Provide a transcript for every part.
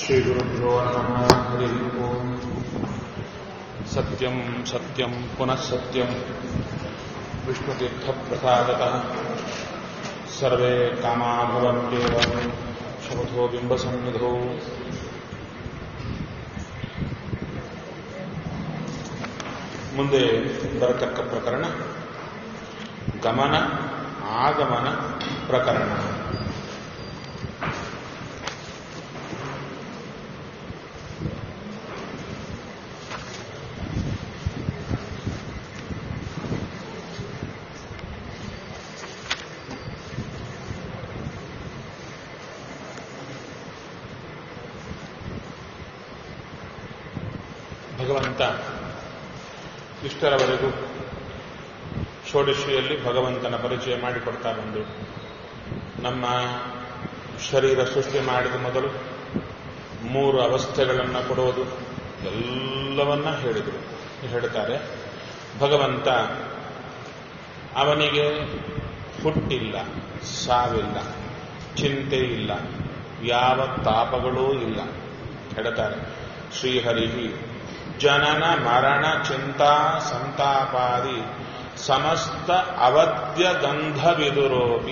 श्रीगुरुभ्यो नमः हरिः ओम् सत्यम् सत्यम् पुनः सत्यम् विष्णुतीर्थप्रसादतः सर्वे कामा भवन्त्येव शपथो बिम्बसन्निधौ ಮುಂದೆ ಬರತಕ್ಕ ಪ್ರಕರಣ ಗಮನ ಆಗಮನ ಪ್ರಕರಣ ಭಗವಂತ ಇಷ್ಟರವರೆಗೂ ಷೋಡಶಿಯಲ್ಲಿ ಭಗವಂತನ ಪರಿಚಯ ಮಾಡಿಕೊಡ್ತಾ ಬಂದು ನಮ್ಮ ಶರೀರ ಸೃಷ್ಟಿ ಮಾಡಿದ ಮೊದಲು ಮೂರು ಅವಸ್ಥೆಗಳನ್ನು ಕೊಡುವುದು ಎಲ್ಲವನ್ನ ಹೇಳಿದರು ಹೇಳ್ತಾರೆ ಭಗವಂತ ಅವನಿಗೆ ಹುಟ್ಟಿಲ್ಲ ಸಾವಿಲ್ಲ ಚಿಂತೆ ಇಲ್ಲ ಯಾವ ತಾಪಗಳೂ ಇಲ್ಲ ಹೇಳ್ತಾರೆ ಶ್ರೀಹರಿ ಜನನ ಮರಣ ಚಿಂತಾ ಸಂತಾಪಾದಿ ಸಮಸ್ತ ಅವಧ್ಯ ಗಂಧವಿದುರೋಪಿ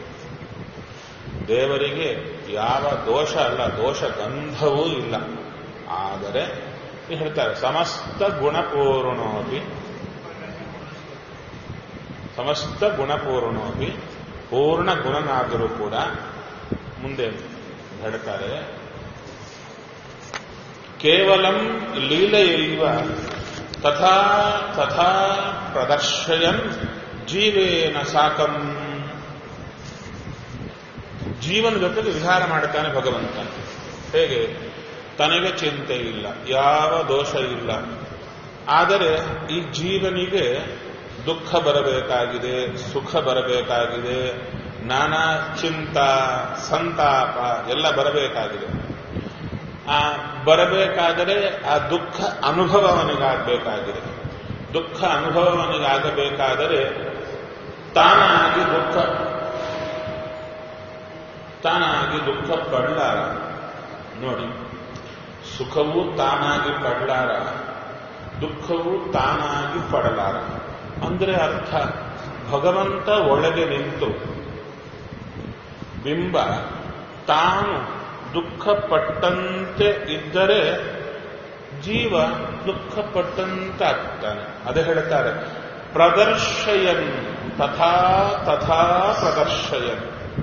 ದೇವರಿಗೆ ಯಾವ ದೋಷ ಅಲ್ಲ ದೋಷ ಗಂಧವೂ ಇಲ್ಲ ಆದರೆ ಹೇಳ್ತಾರೆ ಸಮಸ್ತ ಗುಣಪೂರ್ಣೋಪಿ ಸಮಸ್ತ ಗುಣಪೂರ್ಣೋಪಿ ಪೂರ್ಣ ಗುಣನಾದರೂ ಕೂಡ ಮುಂದೆ ಹೇಳ್ತಾರೆ ಕೇವಲಂ ಲೀಲೆಯೈವ ತಥಾ ತಥಾ ಪ್ರದರ್ಶಯನ್ ಜೀವೇನ ಸಾಕಂ ಜೀವನ ಜೊತೆಗೆ ವಿಹಾರ ಮಾಡುತ್ತಾನೆ ಭಗವಂತ ಹೇಗೆ ತನಗೆ ಚಿಂತೆ ಇಲ್ಲ ಯಾವ ದೋಷ ಇಲ್ಲ ಆದರೆ ಈ ಜೀವನಿಗೆ ದುಃಖ ಬರಬೇಕಾಗಿದೆ ಸುಖ ಬರಬೇಕಾಗಿದೆ ನಾನಾ ಚಿಂತ ಸಂತಾಪ ಎಲ್ಲ ಬರಬೇಕಾಗಿದೆ ಆ ಬರಬೇಕಾದರೆ ಆ ದುಃಖ ಅನುಭವ ಅವನಿಗಾಗಬೇಕಾಗಿದೆ ದುಃಖ ಅನುಭವ ಅವನಿಗಾಗಬೇಕಾದರೆ ತಾನಾಗಿ ದುಃಖ ತಾನಾಗಿ ದುಃಖ ಪಡಲಾರ ನೋಡಿ ಸುಖವೂ ತಾನಾಗಿ ಪಡಲಾರ ದುಃಖವೂ ತಾನಾಗಿ ಪಡಲಾರ ಅಂದ್ರೆ ಅರ್ಥ ಭಗವಂತ ಒಳಗೆ ನಿಂತು ಬಿಂಬ ತಾನು ದುಃಖಪಟ್ಟಂತೆ ಇದ್ದರೆ ಜೀವ ದುಃಖಪಟ್ಟಂತಾಗ್ತಾನೆ ಅದೇ ಹೇಳ್ತಾರೆ ಪ್ರದರ್ಶಯನ್ ತಥಾ ತಥಾ ಪ್ರದರ್ಶಯನ್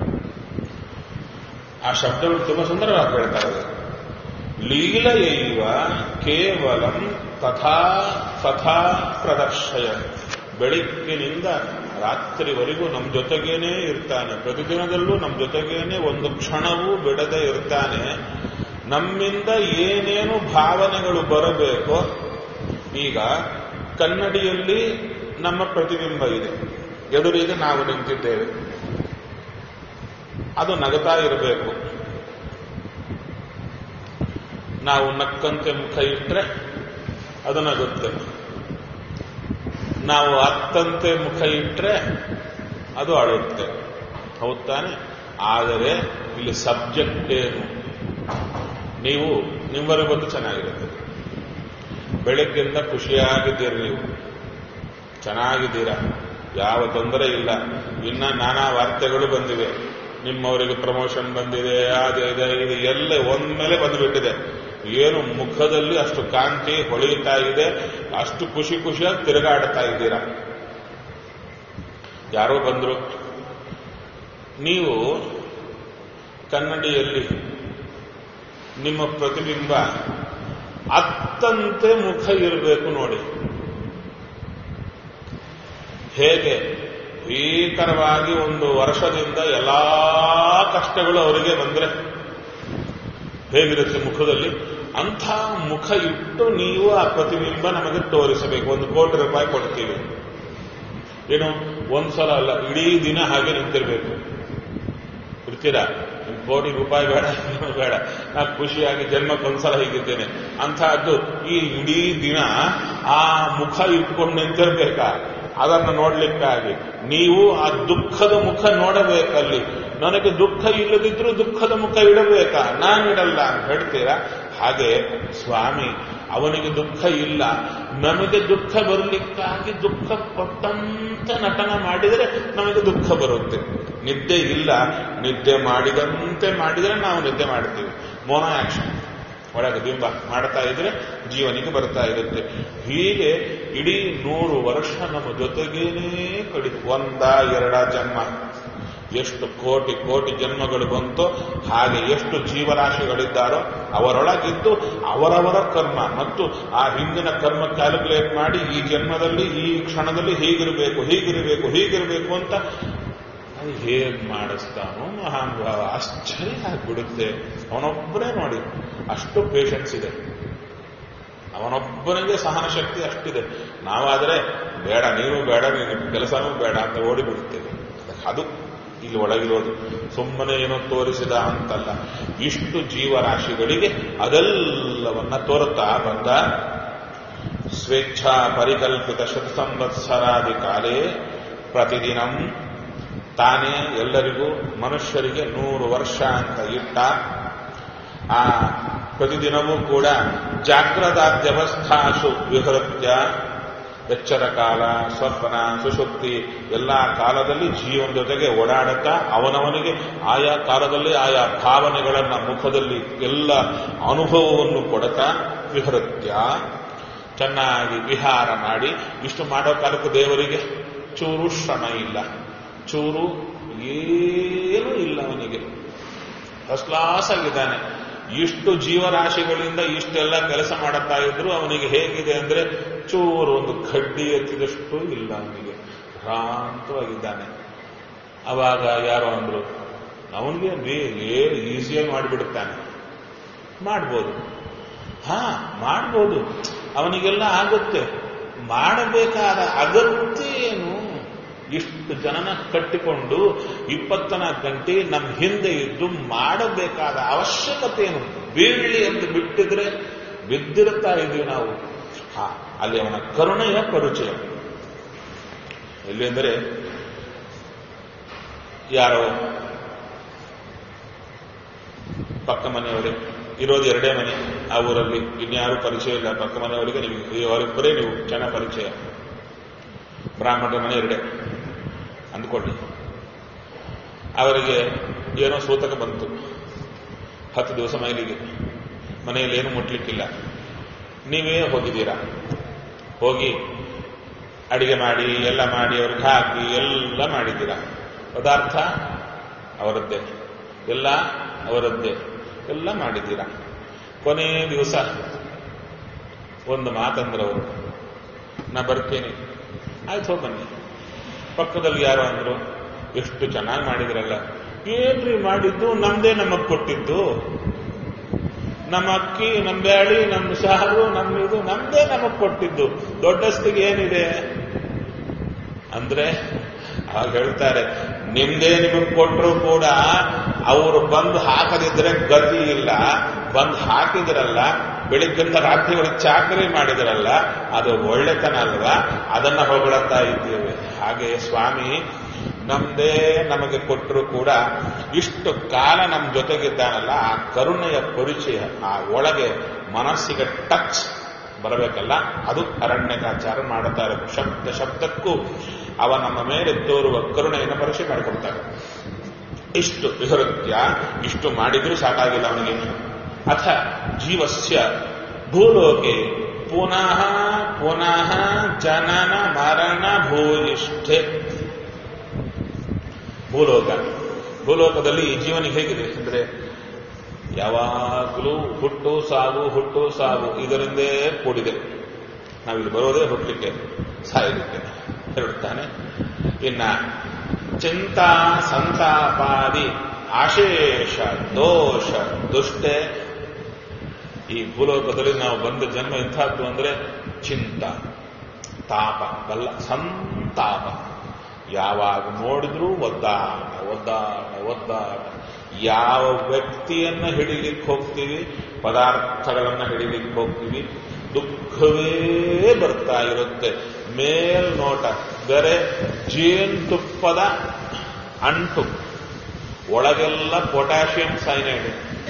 ಆ ಶಬ್ದಗಳು ತುಂಬಾ ಸುಂದರವಾಗಿ ಹೇಳ್ತಾರೆ ಲೀಲೆಯೈವ ಕೇವಲಂ ತಥಾ ತಥಾ ಪ್ರದರ್ಶಯನ್ ಬೆಳಿಗ್ಗಿನಿಂದ ರಾತ್ರಿವರೆಗೂ ನಮ್ಮ ಜೊತೆಗೇನೆ ಇರ್ತಾನೆ ಪ್ರತಿದಿನದಲ್ಲೂ ನಮ್ಮ ಜೊತೆಗೇನೆ ಒಂದು ಕ್ಷಣವೂ ಬಿಡದೆ ಇರ್ತಾನೆ ನಮ್ಮಿಂದ ಏನೇನು ಭಾವನೆಗಳು ಬರಬೇಕೋ ಈಗ ಕನ್ನಡಿಯಲ್ಲಿ ನಮ್ಮ ಪ್ರತಿಬಿಂಬ ಇದೆ ಎದುರಿಗೆ ನಾವು ನಿಂತಿದ್ದೇವೆ ಅದು ನಗತಾ ಇರಬೇಕು ನಾವು ನಕ್ಕಂತೆ ಮುಖ ಇಟ್ಟರೆ ಅದು ನಗುತ್ತೆ ನಾವು ಅತ್ತಂತೆ ಮುಖ ಇಟ್ಟರೆ ಅದು ಅಳುತ್ತೆ ಹೌದ್ ತಾನೆ ಆದರೆ ಇಲ್ಲಿ ಸಬ್ಜೆಕ್ಟ್ ಏನು ನೀವು ನಿಮ್ಮವರೆಗೆ ಬಂದು ಚೆನ್ನಾಗಿರುತ್ತೆ ಬೆಳಗ್ಗೆಯಿಂದ ಖುಷಿಯಾಗಿದ್ದೀರಿ ನೀವು ಚೆನ್ನಾಗಿದ್ದೀರಾ ಯಾವ ತೊಂದರೆ ಇಲ್ಲ ಇನ್ನ ನಾನಾ ವಾರ್ತೆಗಳು ಬಂದಿವೆ ನಿಮ್ಮವರಿಗೆ ಪ್ರಮೋಷನ್ ಬಂದಿದೆ ಅದೇ ಇದೆ ಇದು ಎಲ್ಲ ಒಂದ್ಮೇಲೆ ಬಂದುಬಿಟ್ಟಿದೆ ಏನು ಮುಖದಲ್ಲಿ ಅಷ್ಟು ಕಾಂತಿ ಹೊಳೆಯುತ್ತಾ ಇದೆ ಅಷ್ಟು ಖುಷಿ ಖುಷಿಯಾಗಿ ತಿರುಗಾಡ್ತಾ ಇದ್ದೀರಾ ಯಾರೋ ಬಂದ್ರು ನೀವು ಕನ್ನಡಿಯಲ್ಲಿ ನಿಮ್ಮ ಪ್ರತಿಬಿಂಬ ಅತ್ತಂತೆ ಮುಖ ಇರಬೇಕು ನೋಡಿ ಹೇಗೆ ಭೀಕರವಾಗಿ ಒಂದು ವರ್ಷದಿಂದ ಎಲ್ಲಾ ಕಷ್ಟಗಳು ಅವರಿಗೆ ಬಂದ್ರೆ ಹೇಗಿರುತ್ತೆ ಮುಖದಲ್ಲಿ ಅಂಥ ಮುಖ ಇಟ್ಟು ನೀವು ಆ ಪ್ರತಿಬಿಂಬ ನಮಗೆ ತೋರಿಸಬೇಕು ಒಂದು ಕೋಟಿ ರೂಪಾಯಿ ಕೊಡ್ತೀವಿ ಏನು ಒಂದ್ಸಲ ಅಲ್ಲ ಇಡೀ ದಿನ ಹಾಗೆ ನಿಂತಿರ್ಬೇಕು ಇರ್ತೀರಾ ಕೋಟಿ ರೂಪಾಯಿ ಬೇಡ ಏನು ಬೇಡ ನಾ ಖುಷಿಯಾಗಿ ಜನ್ಮಕ್ಕೊಂದ್ಸಲ ಹೀಗಿದ್ದೇನೆ ಅಂತಹದ್ದು ಈ ಇಡೀ ದಿನ ಆ ಮುಖ ಇಟ್ಕೊಂಡು ನಿಂತಿರ್ಬೇಕಾ ಅದನ್ನು ನೋಡ್ಲಿಕ್ಕಾಗಿ ನೀವು ಆ ದುಃಖದ ಮುಖ ನೋಡಬೇಕಲ್ಲಿ ನನಗೆ ದುಃಖ ಇಲ್ಲದಿದ್ರೂ ದುಃಖದ ಮುಖ ಇಡಬೇಕಾ ನಾನಿಡಲ್ಲ ಅಂತ ಹೇಳ್ತೀರಾ ಹಾಗೆ ಸ್ವಾಮಿ ಅವನಿಗೆ ದುಃಖ ಇಲ್ಲ ನಮಗೆ ದುಃಖ ಬರಲಿಕ್ಕಾಗಿ ದುಃಖ ಕೊಟ್ಟಂತ ನಟನ ಮಾಡಿದರೆ ನಮಗೆ ದುಃಖ ಬರುತ್ತೆ ನಿದ್ದೆ ಇಲ್ಲ ನಿದ್ದೆ ಮಾಡಿದಂತೆ ಮಾಡಿದರೆ ನಾವು ನಿದ್ದೆ ಮಾಡ್ತೀವಿ ಮೋನೋ ಆಕ್ಷನ್ ಒಳಗೆ ಬಿಂಬ ಮಾಡ್ತಾ ಇದ್ರೆ ಜೀವನಿಗೆ ಬರ್ತಾ ಇರುತ್ತೆ ಹೀಗೆ ಇಡೀ ನೂರು ವರ್ಷ ನಮ್ಮ ಜೊತೆಗೇನೇ ಕಡಿ ಒಂದ ಎರಡ ಜನ್ಮ ಎಷ್ಟು ಕೋಟಿ ಕೋಟಿ ಜನ್ಮಗಳು ಬಂತೋ ಹಾಗೆ ಎಷ್ಟು ಜೀವರಾಶಿಗಳಿದ್ದಾರೋ ಅವರೊಳಗಿದ್ದು ಅವರವರ ಕರ್ಮ ಮತ್ತು ಆ ಹಿಂದಿನ ಕರ್ಮ ಕ್ಯಾಲ್ಕುಲೇಟ್ ಮಾಡಿ ಈ ಜನ್ಮದಲ್ಲಿ ಈ ಕ್ಷಣದಲ್ಲಿ ಹೀಗಿರಬೇಕು ಹೀಗಿರಬೇಕು ಹೀಗಿರಬೇಕು ಅಂತ ಅದು ಹೇಗೆ ಮಾಡಿಸ್ತಾನೋ ಮಹಾನುಭಾವ ಆಶ್ಚರ್ಯ ಆಗ್ಬಿಡುತ್ತೆ ಅವನೊಬ್ಬರೇ ನೋಡಿ ಅಷ್ಟು ಪೇಷನ್ಸ್ ಇದೆ ಅವನೊಬ್ಬನಿಗೆ ಸಹನ ಶಕ್ತಿ ಅಷ್ಟಿದೆ ನಾವಾದರೆ ಬೇಡ ನೀನು ಬೇಡ ನೀನು ಕೆಲಸನೂ ಬೇಡ ಅಂತ ಓಡಿಬಿಡುತ್ತೇವೆ ಅದು ಇಲ್ಲಿ ಒಳಗಿರೋದು ಸುಮ್ಮನೆ ಏನೋ ತೋರಿಸಿದ ಅಂತಲ್ಲ ಇಷ್ಟು ಜೀವರಾಶಿಗಳಿಗೆ ಅದೆಲ್ಲವನ್ನ ತೋರುತ್ತಾ ಬಂದ ಸ್ವೇಚ್ಛಾ ಪರಿಕಲ್ಪಿತ ಶತ ಸಂವತ್ಸರಾದಿ ಕಾಲೇ ಪ್ರತಿದಿನಂ ತಾನೇ ಎಲ್ಲರಿಗೂ ಮನುಷ್ಯರಿಗೆ ನೂರು ವರ್ಷ ಅಂತ ಇಟ್ಟ ಆ ಪ್ರತಿದಿನವೂ ಕೂಡ ಜಾಗ್ರದಾದ್ಯವಸ್ಥಾಸು ವಿಹೃತ್ಯ ಎಚ್ಚರ ಕಾಲ ಸ್ವಪ್ನ ಸುಶುಕ್ತಿ ಎಲ್ಲ ಕಾಲದಲ್ಲಿ ಜೀವನ ಜೊತೆಗೆ ಓಡಾಡುತ್ತಾ ಅವನವನಿಗೆ ಆಯಾ ಕಾಲದಲ್ಲಿ ಆಯಾ ಭಾವನೆಗಳನ್ನ ಮುಖದಲ್ಲಿ ಎಲ್ಲ ಅನುಭವವನ್ನು ಕೊಡುತ್ತಾ ವಿಹೃತ್ಯ ಚೆನ್ನಾಗಿ ವಿಹಾರ ಮಾಡಿ ಇಷ್ಟು ಮಾಡೋ ಕಾಲಕ್ಕೂ ದೇವರಿಗೆ ಚೂರು ಶ್ರಮ ಇಲ್ಲ ಚೂರು ಏನೂ ಇಲ್ಲ ಅವನಿಗೆ ಫಸ್ಟ್ ಕ್ಲಾಸ್ ಆಗಿದ್ದಾನೆ ಇಷ್ಟು ಜೀವರಾಶಿಗಳಿಂದ ಇಷ್ಟೆಲ್ಲ ಕೆಲಸ ಮಾಡುತ್ತಾ ಇದ್ರು ಅವನಿಗೆ ಹೇಗಿದೆ ಅಂದ್ರೆ ಚೂರು ಒಂದು ಕಡ್ಡಿ ಎತ್ತಿದಷ್ಟು ಇಲ್ಲ ಅವನಿಗೆ ಭ್ರಾಂತವಾಗಿದ್ದಾನೆ ಅವಾಗ ಯಾರೋ ಅಂದ್ರು ಅವನಿಗೆ ಈಸಿಯಾಗಿ ಮಾಡಿಬಿಡುತ್ತಾನೆ ಮಾಡ್ಬೋದು ಹಾ ಮಾಡ್ಬೋದು ಅವನಿಗೆಲ್ಲ ಆಗುತ್ತೆ ಮಾಡಬೇಕಾದ ಅಗತ್ಯ ಏನು ಇಷ್ಟು ಜನನ ಕಟ್ಟಿಕೊಂಡು ಇಪ್ಪತ್ನಾಲ್ಕು ಗಂಟೆ ನಮ್ಮ ಹಿಂದೆ ಇದ್ದು ಮಾಡಬೇಕಾದ ಅವಶ್ಯಕತೆ ಏನು ಬೀಳಿ ಅಂತ ಬಿಟ್ಟಿದ್ರೆ ಬಿದ್ದಿರುತ್ತಾ ಇದೀವಿ ನಾವು ಹಾ ಅಲ್ಲಿ ಅವನ ಕರುಣೆಯ ಪರಿಚಯ ಎಲ್ಲಿ ಅಂದರೆ ಯಾರೋ ಪಕ್ಕ ಮನೆಯವರೇ ಇರೋದು ಎರಡೇ ಮನೆ ಆ ಊರಲ್ಲಿ ಇನ್ಯಾರು ಪರಿಚಯ ಇಲ್ಲ ಪಕ್ಕ ಮನೆಯವರಿಗೆ ನಿಮಗೆ ಅವರಿಬ್ಬರೇ ನೀವು ಚೆನ್ನಾಗಿ ಪರಿಚಯ ಬ್ರಾಹ್ಮಣರ ಮನೆ ಎರಡೇ ಅಂದ್ಕೊಳ್ಳಿ ಅವರಿಗೆ ಏನೋ ಸೂತಕ ಬಂತು ಹತ್ತು ದಿವಸ ಮೈಲಿಗೆ ಮನೆಯಲ್ಲಿ ಏನು ಮುಟ್ಲಿಕ್ಕಿಲ್ಲ ನೀವೇ ಹೋಗಿದ್ದೀರಾ ಹೋಗಿ ಅಡಿಗೆ ಮಾಡಿ ಎಲ್ಲ ಮಾಡಿ ಅವ್ರಿಗೆ ಹಾಕಿ ಎಲ್ಲ ಮಾಡಿದ್ದೀರಾ ಪದಾರ್ಥ ಅವರದ್ದೇ ಎಲ್ಲ ಅವರದ್ದೇ ಎಲ್ಲ ಮಾಡಿದ್ದೀರಾ ಕೊನೆ ದಿವಸ ಒಂದು ಮಾತಂದ್ರವರು ನಾ ಬರ್ತೇನೆ ಆಯ್ತು ಹೋಗಿ ಬನ್ನಿ ಪಕ್ಕದಲ್ಲಿ ಯಾರು ಅಂದ್ರು ಎಷ್ಟು ಚೆನ್ನಾಗಿ ಮಾಡಿದ್ರಲ್ಲ ಏನ್ರಿ ಮಾಡಿದ್ದು ನಮ್ದೇ ನಮಗ್ ಕೊಟ್ಟಿದ್ದು ನಮ್ಮ ಅಕ್ಕಿ ನಮ್ಮ ಬ್ಯಾಳಿ ನಮ್ಮ ಸಾರು ನಮ್ಮ ಇದು ನಮ್ದೇ ನಮಗ್ ಕೊಟ್ಟಿದ್ದು ದೊಡ್ಡಸ್ತಿಗೆ ಏನಿದೆ ಅಂದ್ರೆ ಆಗ ಹೇಳ್ತಾರೆ ನಿಮ್ದೇ ನಿಮಗ್ ಕೊಟ್ಟರು ಕೂಡ ಅವರು ಬಂದು ಹಾಕದಿದ್ರೆ ಗತಿ ಇಲ್ಲ ಬಂದು ಹಾಕಿದ್ರಲ್ಲ ಬೆಳಿಗ್ಗಿಂದ ರಾತ್ರಿವರೆಗೆ ಚಾಕರಿ ಮಾಡಿದ್ರಲ್ಲ ಅದು ಒಳ್ಳೆತನ ಅಲ್ವಾ ಅದನ್ನ ಹೊಗಳುತ್ತಾ ಇದ್ದೇವೆ ಹಾಗೆ ಸ್ವಾಮಿ ನಮ್ದೇ ನಮಗೆ ಕೊಟ್ಟರು ಕೂಡ ಇಷ್ಟು ಕಾಲ ನಮ್ಮ ಜೊತೆಗಿದ್ದಾನಲ್ಲ ಆ ಕರುಣೆಯ ಪರಿಚಯ ಆ ಒಳಗೆ ಮನಸ್ಸಿಗೆ ಟಚ್ ಬರಬೇಕಲ್ಲ ಅದು ಅರಣ್ಯಕಾಚಾರ ಮಾಡುತ್ತಾ ಇರೋದು ಶಬ್ದ ಶಬ್ದಕ್ಕೂ ಅವ ನಮ್ಮ ಮೇಲೆ ತೋರುವ ಕರುಣೆಯನ್ನು ಪರಿಚಯ ಮಾಡಿಕೊಡ್ತಾರೆ ಇಷ್ಟು ವಿಹೃತ್ಯ ಇಷ್ಟು ಮಾಡಿದ್ರೂ ಸಾಕಾಗಿಲ್ಲ ಅವನಿಗೆ ಅಥ ಜೀವಸ್ಯ ಭೂಲೋಕೆ ಪುನಃ ಪುನಃ ಜನನ ಮರಣ ಭೂಯಿಷ್ಠೆ ಭೂಲೋಕ ಭೂಲೋಕದಲ್ಲಿ ಈ ಜೀವನಿಗೆ ಹೇಗಿದೆ ಅಂದ್ರೆ ಯಾವಾಗಲೂ ಹುಟ್ಟು ಸಾವು ಹುಟ್ಟು ಸಾವು ಇದರಿಂದೇ ಕೂಡಿದೆ ನಾವಿಲ್ಲಿ ಬರೋದೇ ಹುಟ್ಟಲಿಕ್ಕೆ ಸಾಯಲಿಕ್ಕೆ ಹೇಳುತ್ತಾನೆ ಇನ್ನ ಚಿಂತಾ ಸಂತಾಪಾದಿ ಆಶೇಷ ದೋಷ ದುಷ್ಟೆ ಈ ಭೂಲೋಕದಲ್ಲಿ ನಾವು ಬಂದ ಜನ್ಮ ಎಂಥದ್ದು ಅಂದ್ರೆ ಚಿಂತ ತಾಪ ಬಲ್ಲ ಸಂತಾಪ ಯಾವಾಗ ನೋಡಿದ್ರೂ ಒದ್ದಾಟ ಒದ್ದಾಟ ಒದ್ದಾಟ ಯಾವ ವ್ಯಕ್ತಿಯನ್ನ ಹಿಡಿಲಿಕ್ಕೆ ಹೋಗ್ತೀವಿ ಪದಾರ್ಥಗಳನ್ನ ಹಿಡಿಲಿಕ್ಕೆ ಹೋಗ್ತೀವಿ ದುಃಖವೇ ಬರ್ತಾ ಇರುತ್ತೆ ಮೇಲ್ನೋಟ ಬೇರೆ ಜೇನುತುಪ್ಪದ ಅಂಟು ಒಳಗೆಲ್ಲ ಪೊಟ್ಯಾಷಿಯಂ ಸೈನೈಡ್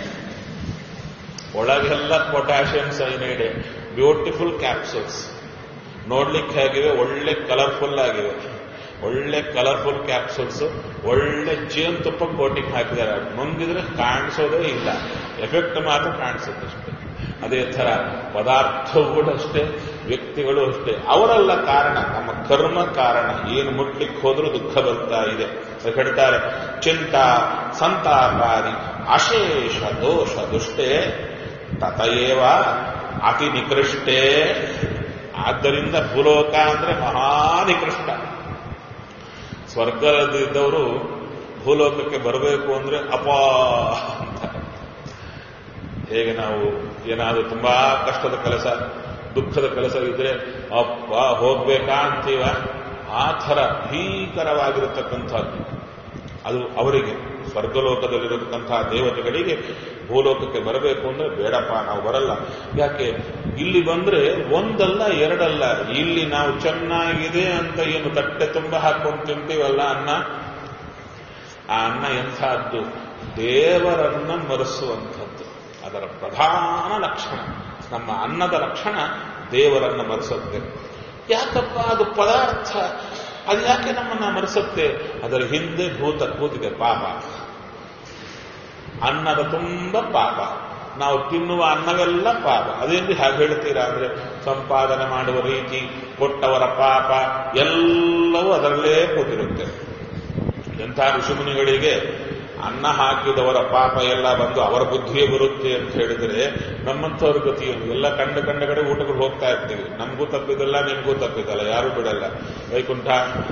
ಒಳಗೆಲ್ಲ ಪೊಟ್ಯಾಷಿಯಂ ಸೈನೈಡ್ ಬ್ಯೂಟಿಫುಲ್ ಕ್ಯಾಪ್ಸೂಲ್ಸ್ ನೋಡ್ಲಿಕ್ಕೆ ಹೇಗಿವೆ ಒಳ್ಳೆ ಕಲರ್ಫುಲ್ ಆಗಿವೆ ಒಳ್ಳೆ ಕಲರ್ಫುಲ್ ಕ್ಯಾಪ್ಸೂಲ್ಸ್ ಒಳ್ಳೆ ಜೇನುತುಪ್ಪ ಕೋಟಿಂಗ್ ಹಾಕಿದ್ದಾರೆ ನುಂಗಿದ್ರೆ ಕಾಣಿಸೋದೇ ಇಲ್ಲ ಎಫೆಕ್ಟ್ ಮಾತ್ರ ಕಾಣಿಸುತ್ತೆ ಅಷ್ಟೇ ಅದೇ ಥರ ಪದಾರ್ಥವು ಕೂಡ ಅಷ್ಟೇ ವ್ಯಕ್ತಿಗಳು ಅಷ್ಟೇ ಅವರೆಲ್ಲ ಕಾರಣ ನಮ್ಮ ಕರ್ಮ ಕಾರಣ ಏನು ಮುಟ್ಲಿಕ್ಕೆ ಹೋದ್ರೂ ದುಃಖ ಬರ್ತಾ ಇದೆ ಅದಕ್ಕೆ ಹೇಳ್ತಾರೆ ಚಿಂತ ಸಂತಾಪಾದಿ ಅಶೇಷ ದೋಷ ದುಷ್ಟೇ ತತಯೇವ ಅತಿ ನಿಕೃಷ್ಟೇ ಆದ್ದರಿಂದ ಭೂಲೋಕ ಅಂದ್ರೆ ಮಹಾ ನಿಕೃಷ್ಟ ಸ್ವರ್ಗದಲ್ಲಿದ್ದವರು ಭೂಲೋಕಕ್ಕೆ ಬರಬೇಕು ಅಂದ್ರೆ ಅಪಾ ಅಂತ ಹೇಗೆ ನಾವು ಏನಾದರೂ ತುಂಬಾ ಕಷ್ಟದ ಕೆಲಸ ದುಃಖದ ಕೆಲಸ ಇದ್ರೆ ಅಪ್ಪ ಹೋಗ್ಬೇಕಾ ಅಂತೀವ ಆ ಥರ ಭೀಕರವಾಗಿರತಕ್ಕಂಥದ್ದು ಅದು ಅವರಿಗೆ ಸ್ವರ್ಗಲೋಕದಲ್ಲಿರತಕ್ಕಂತಹ ದೇವತೆಗಳಿಗೆ ಭೂಲೋಕಕ್ಕೆ ಬರಬೇಕು ಅಂದ್ರೆ ಬೇಡಪ್ಪ ನಾವು ಬರಲ್ಲ ಯಾಕೆ ಇಲ್ಲಿ ಬಂದ್ರೆ ಒಂದಲ್ಲ ಎರಡಲ್ಲ ಇಲ್ಲಿ ನಾವು ಚೆನ್ನಾಗಿದೆ ಅಂತ ಏನು ತಟ್ಟೆ ತುಂಬ ಹಾಕೊಂಡು ತಿಂತೀವಲ್ಲ ಅನ್ನ ಆ ಅನ್ನ ಎಂಥದ್ದು ದೇವರನ್ನ ಮರೆಸುವಂಥದ್ದು ಅದರ ಪ್ರಧಾನ ಲಕ್ಷಣ ನಮ್ಮ ಅನ್ನದ ಲಕ್ಷಣ ದೇವರನ್ನ ಮರೆಸುತ್ತೆ ಯಾಕಪ್ಪ ಅದು ಪದಾರ್ಥ ಅದು ಯಾಕೆ ನಮ್ಮನ್ನ ಮರೆಸುತ್ತೆ ಅದರ ಹಿಂದೆ ಭೂತ ಕೂತಿದೆ ಪಾಪ ಅನ್ನದ ತುಂಬ ಪಾಪ ನಾವು ತಿನ್ನುವ ಅನ್ನವೆಲ್ಲ ಪಾಪ ಅದೇನು ಹಾಗೆ ಹೇಳ್ತೀರಾ ಅಂದ್ರೆ ಸಂಪಾದನೆ ಮಾಡುವ ರೀತಿ ಕೊಟ್ಟವರ ಪಾಪ ಎಲ್ಲವೂ ಅದರಲ್ಲೇ ಕೂತಿರುತ್ತೆ ಎಂಥ ಋಷಿಮುನಿಗಳಿಗೆ ಅನ್ನ ಹಾಕಿದವರ ಪಾಪ ಎಲ್ಲ ಬಂದು ಅವರ ಬುದ್ಧಿಯೇ ಬರುತ್ತೆ ಅಂತ ಹೇಳಿದ್ರೆ ನಮ್ಮಂಥವ್ರ ಗತಿಯನ್ನು ಎಲ್ಲ ಕಂಡ ಕಂಡ ಕಡೆ ಊಟಗಳು ಹೋಗ್ತಾ ಇರ್ತೀವಿ ನಮಗೂ ತಪ್ಪಿದಲ್ಲ ನಿಮಗೂ ತಪ್ಪಿದಲ್ಲ ಯಾರು ಬಿಡಲ್ಲ ವೈಕುಂಠ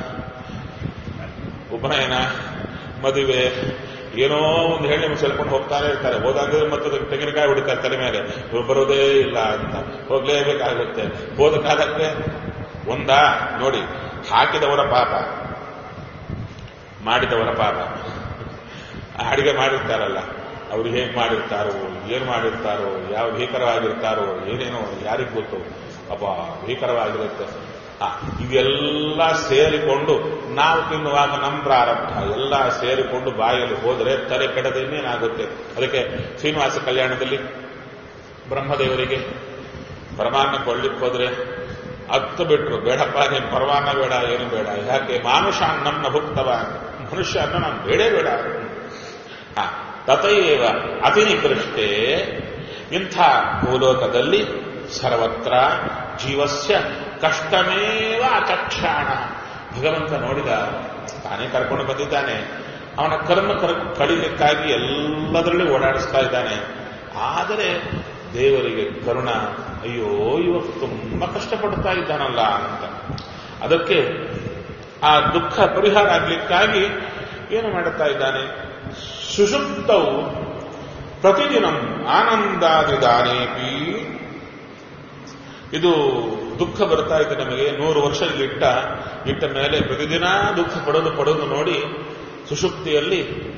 ಉಪನಯನ ಮದುವೆ ಏನೋ ಒಂದು ಹೇಳಿ ಸೆಳ್ಕೊಂಡು ಹೋಗ್ತಾನೆ ಇರ್ತಾರೆ ಹೋದಾಗ ಮತ್ತೆ ತೆಂಗಿನಕಾಯಿ ಹೊಡಿತಾರೆ ತಲೆ ಮೇಲೆ ಇವ್ರು ಬರೋದೇ ಇಲ್ಲ ಅಂತ ಹೋಗ್ಲೇಬೇಕಾಗುತ್ತೆ ಹೋದ ಕಾಲಕ್ಕೆ ಒಂದಾ ನೋಡಿ ಹಾಕಿದವರ ಪಾಪ ಮಾಡಿದವರ ಪಾಪ ಅಡಿಗೆ ಮಾಡಿರ್ತಾರಲ್ಲ ಅವ್ರು ಹೇಗೆ ಮಾಡಿರ್ತಾರೋ ಏನು ಮಾಡಿರ್ತಾರೋ ಯಾವ ಭೀಕರವಾಗಿರ್ತಾರೋ ಏನೇನೋ ಯಾರಿಗ್ ಗೊತ್ತು ಅಪ್ಪ ಭೀಕರವಾಗಿರುತ್ತೆ ಆ, ಇವೆಲ್ಲ ಸೇರಿಕೊಂಡು ನಾವು ತಿನ್ನುವಾಗ ನಮ್ಮ ಪ್ರಾರಂಭ ಎಲ್ಲ ಸೇರಿಕೊಂಡು ಬಾಯಲ್ಲಿ ಹೋದರೆ ತಲೆ ಕೆಡದ ಇನ್ನೇನಾಗುತ್ತೆ ಅದಕ್ಕೆ ಶ್ರೀನಿವಾಸ ಕಲ್ಯಾಣದಲ್ಲಿ ಬ್ರಹ್ಮದೇವರಿಗೆ ಪರಮಾನ್ನ ಕೊಳ್ಳಿಕ್ಕೆ ಹೋದ್ರೆ ಹತ್ತು ಬಿಟ್ರು ಬೇಡಪ್ಪ ನೀನು ಪರಮಾನ್ನ ಬೇಡ ಏನು ಬೇಡ ಯಾಕೆ ಮಾನುಷ ಅನ್ನಂನ ಭುಕ್ತವ ಮನುಷ್ಯ ಅನ್ನ ನಾನು ಬೇಡೇ ಬೇಡ ಆ, ತಥೈವ ಅತಿ ನಿಕೃಷ್ಟೇ ಇಂಥ ಭೂಲೋಕದಲ್ಲಿ ಸರ್ವತ್ರ ಜೀವಸ್ಯ ಕಷ್ಟಮೇವ ಅಚಕ್ಷಾಣ ಭಗವಂತ ನೋಡಿದ ತಾನೇ ಕರ್ಕೊಂಡು ಬಂದಿದ್ದಾನೆ ಅವನ ಕರ್ಮ ಕರ್ ಕಡಿಲಿಕ್ಕಾಗಿ ಎಲ್ಲದರಲ್ಲೂ ಓಡಾಡಿಸ್ತಾ ಇದ್ದಾನೆ ಆದರೆ ದೇವರಿಗೆ ಕರುಣ ಅಯ್ಯೋ ಇವತ್ತು ತುಂಬಾ ಕಷ್ಟಪಡ್ತಾ ಇದ್ದಾನಲ್ಲ ಅಂತ ಅದಕ್ಕೆ ಆ ದುಃಖ ಪರಿಹಾರ ಆಗ್ಲಿಕ್ಕಾಗಿ ಏನು ಮಾಡುತ್ತಾ ಇದ್ದಾನೆ ಸುಷುಪ್ತವು ಪ್ರತಿದಿನ ಆನಂದಾದಿದಾನೇಪಿ ಇದು ದುಃಖ ಬರ್ತಾ ಇದೆ ನಮಗೆ ನೂರು ವರ್ಷ ಇಲ್ಲಿಟ್ಟ ಇಟ್ಟ ಮೇಲೆ ಪ್ರತಿದಿನ ದುಃಖ ಪಡೋದು ಪಡೋದು ನೋಡಿ ಸುಷುಪ್ತಿಯಲ್ಲಿ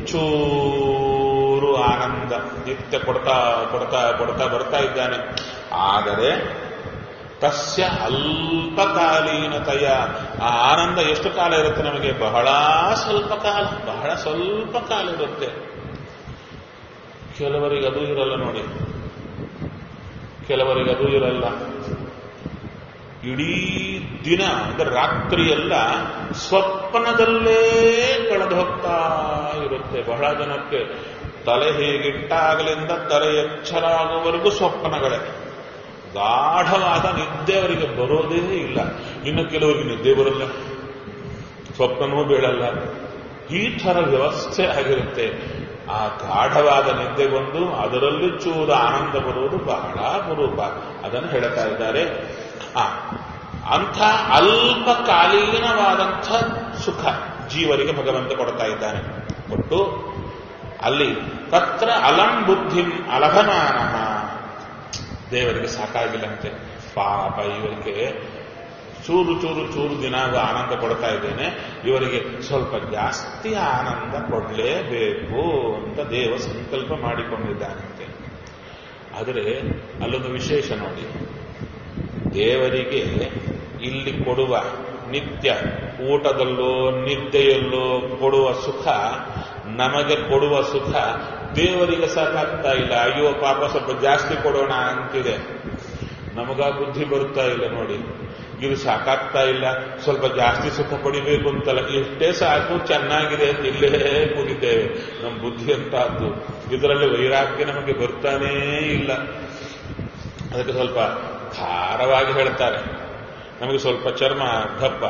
ಚೂರು ಆನಂದ ನಿತ್ಯ ಕೊಡ್ತಾ ಕೊಡ್ತಾ ಕೊಡ್ತಾ ಬರ್ತಾ ಇದ್ದಾನೆ ಆದರೆ ತಸ್ಯ ಅಲ್ಪಕಾಲೀನತೆಯ ಆ ಆನಂದ ಎಷ್ಟು ಕಾಲ ಇರುತ್ತೆ ನಮಗೆ ಬಹಳ ಸ್ವಲ್ಪ ಕಾಲ ಬಹಳ ಸ್ವಲ್ಪ ಕಾಲ ಇರುತ್ತೆ ಕೆಲವರಿಗೆ ಅದು ಇರಲ್ಲ ನೋಡಿ ಕೆಲವರಿಗೆ ಅದು ಇರಲ್ಲ ಇಡೀ ದಿನ ಅಂದ್ರೆ ರಾತ್ರಿಯೆಲ್ಲ ಸ್ವಪ್ನದಲ್ಲೇ ಕಳೆದು ಹೋಗ್ತಾ ಇರುತ್ತೆ ಬಹಳ ಜನಕ್ಕೆ ತಲೆ ಹೇಗಿಟ್ಟಾಗಲಿಂದ ತಲೆ ಎಚ್ಚರ ಆಗುವವರೆಗೂ ಸ್ವಪ್ನಗಳೇ ಗಾಢವಾದ ನಿದ್ದೆ ಅವರಿಗೆ ಬರೋದೇ ಇಲ್ಲ ಇನ್ನು ಕೆಲವರಿಗೆ ನಿದ್ದೆ ಬರಲ್ಲ ಸ್ವಪ್ನನೂ ಬೀಳಲ್ಲ ಈ ಥರ ವ್ಯವಸ್ಥೆ ಆಗಿರುತ್ತೆ ಆ ಗಾಢವಾದ ನಿದ್ದೆ ಬಂದು ಅದರಲ್ಲಿ ಚೂರು ಆನಂದ ಬರುವುದು ಬಹಳ ಅಪರೂಪ ಅದನ್ನು ಹೇಳ್ತಾ ಇದ್ದಾರೆ ಆ ಅಂಥ ಅಲ್ಪಕಾಲೀನವಾದಂಥ ಸುಖ ಜೀವರಿಗೆ ಭಗವಂತ ಕೊಡ್ತಾ ಇದ್ದಾನೆ ಕೊಟ್ಟು ಅಲ್ಲಿ ತತ್ರ ಅಲಂ ಬುದ್ಧಿಂ ಅಲಭಮಾನ ದೇವರಿಗೆ ಸಾಕಾಗಿಲ್ಲಂತೆ ಪಾಪ ಇವರಿಗೆ ಚೂರು ಚೂರು ಚೂರು ದಿನ ಆನಂದ ಕೊಡ್ತಾ ಇದ್ದೇನೆ ಇವರಿಗೆ ಸ್ವಲ್ಪ ಜಾಸ್ತಿ ಆನಂದ ಕೊಡಲೇಬೇಕು ಅಂತ ದೇವ ಸಂಕಲ್ಪ ಮಾಡಿಕೊಂಡಿದ್ದಾನಂತೆ ಆದರೆ ಅಲ್ಲೊಂದು ವಿಶೇಷ ನೋಡಿ ದೇವರಿಗೆ ಇಲ್ಲಿ ಕೊಡುವ ನಿತ್ಯ ಊಟದಲ್ಲೋ ನಿದ್ದೆಯಲ್ಲೋ ಕೊಡುವ ಸುಖ ನಮಗೆ ಕೊಡುವ ಸುಖ ದೇವರಿಗೆ ಸಾಕಾಗ್ತಾ ಇಲ್ಲ ಅಯ್ಯೋ ಪಾಪ ಸ್ವಲ್ಪ ಜಾಸ್ತಿ ಕೊಡೋಣ ಅಂತಿದೆ ನಮಗ ಬುದ್ಧಿ ಬರ್ತಾ ಇಲ್ಲ ನೋಡಿ ಇದು ಸಾಕಾಗ್ತಾ ಇಲ್ಲ ಸ್ವಲ್ಪ ಜಾಸ್ತಿ ಸುಖ ಪಡಿಬೇಕು ಅಂತಲ್ಲ ಎಷ್ಟೇ ಸಾಕು ಚೆನ್ನಾಗಿದೆ ಅಂತ ಇಲ್ಲೇ ಕೂಗಿದ್ದೇವೆ ನಮ್ಮ ಬುದ್ಧಿ ಅಂತದ್ದು ಇದರಲ್ಲಿ ವೈರಾಗ್ಯ ನಮಗೆ ಬರ್ತಾನೇ ಇಲ್ಲ ಅದಕ್ಕೆ ಸ್ವಲ್ಪ ಖಾರವಾಗಿ ಹೇಳ್ತಾರೆ ನಮಗೆ ಸ್ವಲ್ಪ ಚರ್ಮ ದಪ್ಪ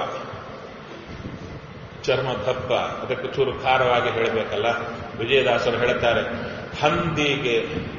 ಚರ್ಮ ದಪ್ಪ ಅದಕ್ಕೆ ಚೂರು ಖಾರವಾಗಿ ಹೇಳಬೇಕಲ್ಲ ವಿಜಯದಾಸರು ಹೇಳ್ತಾರೆ ಹಂದಿಗೆ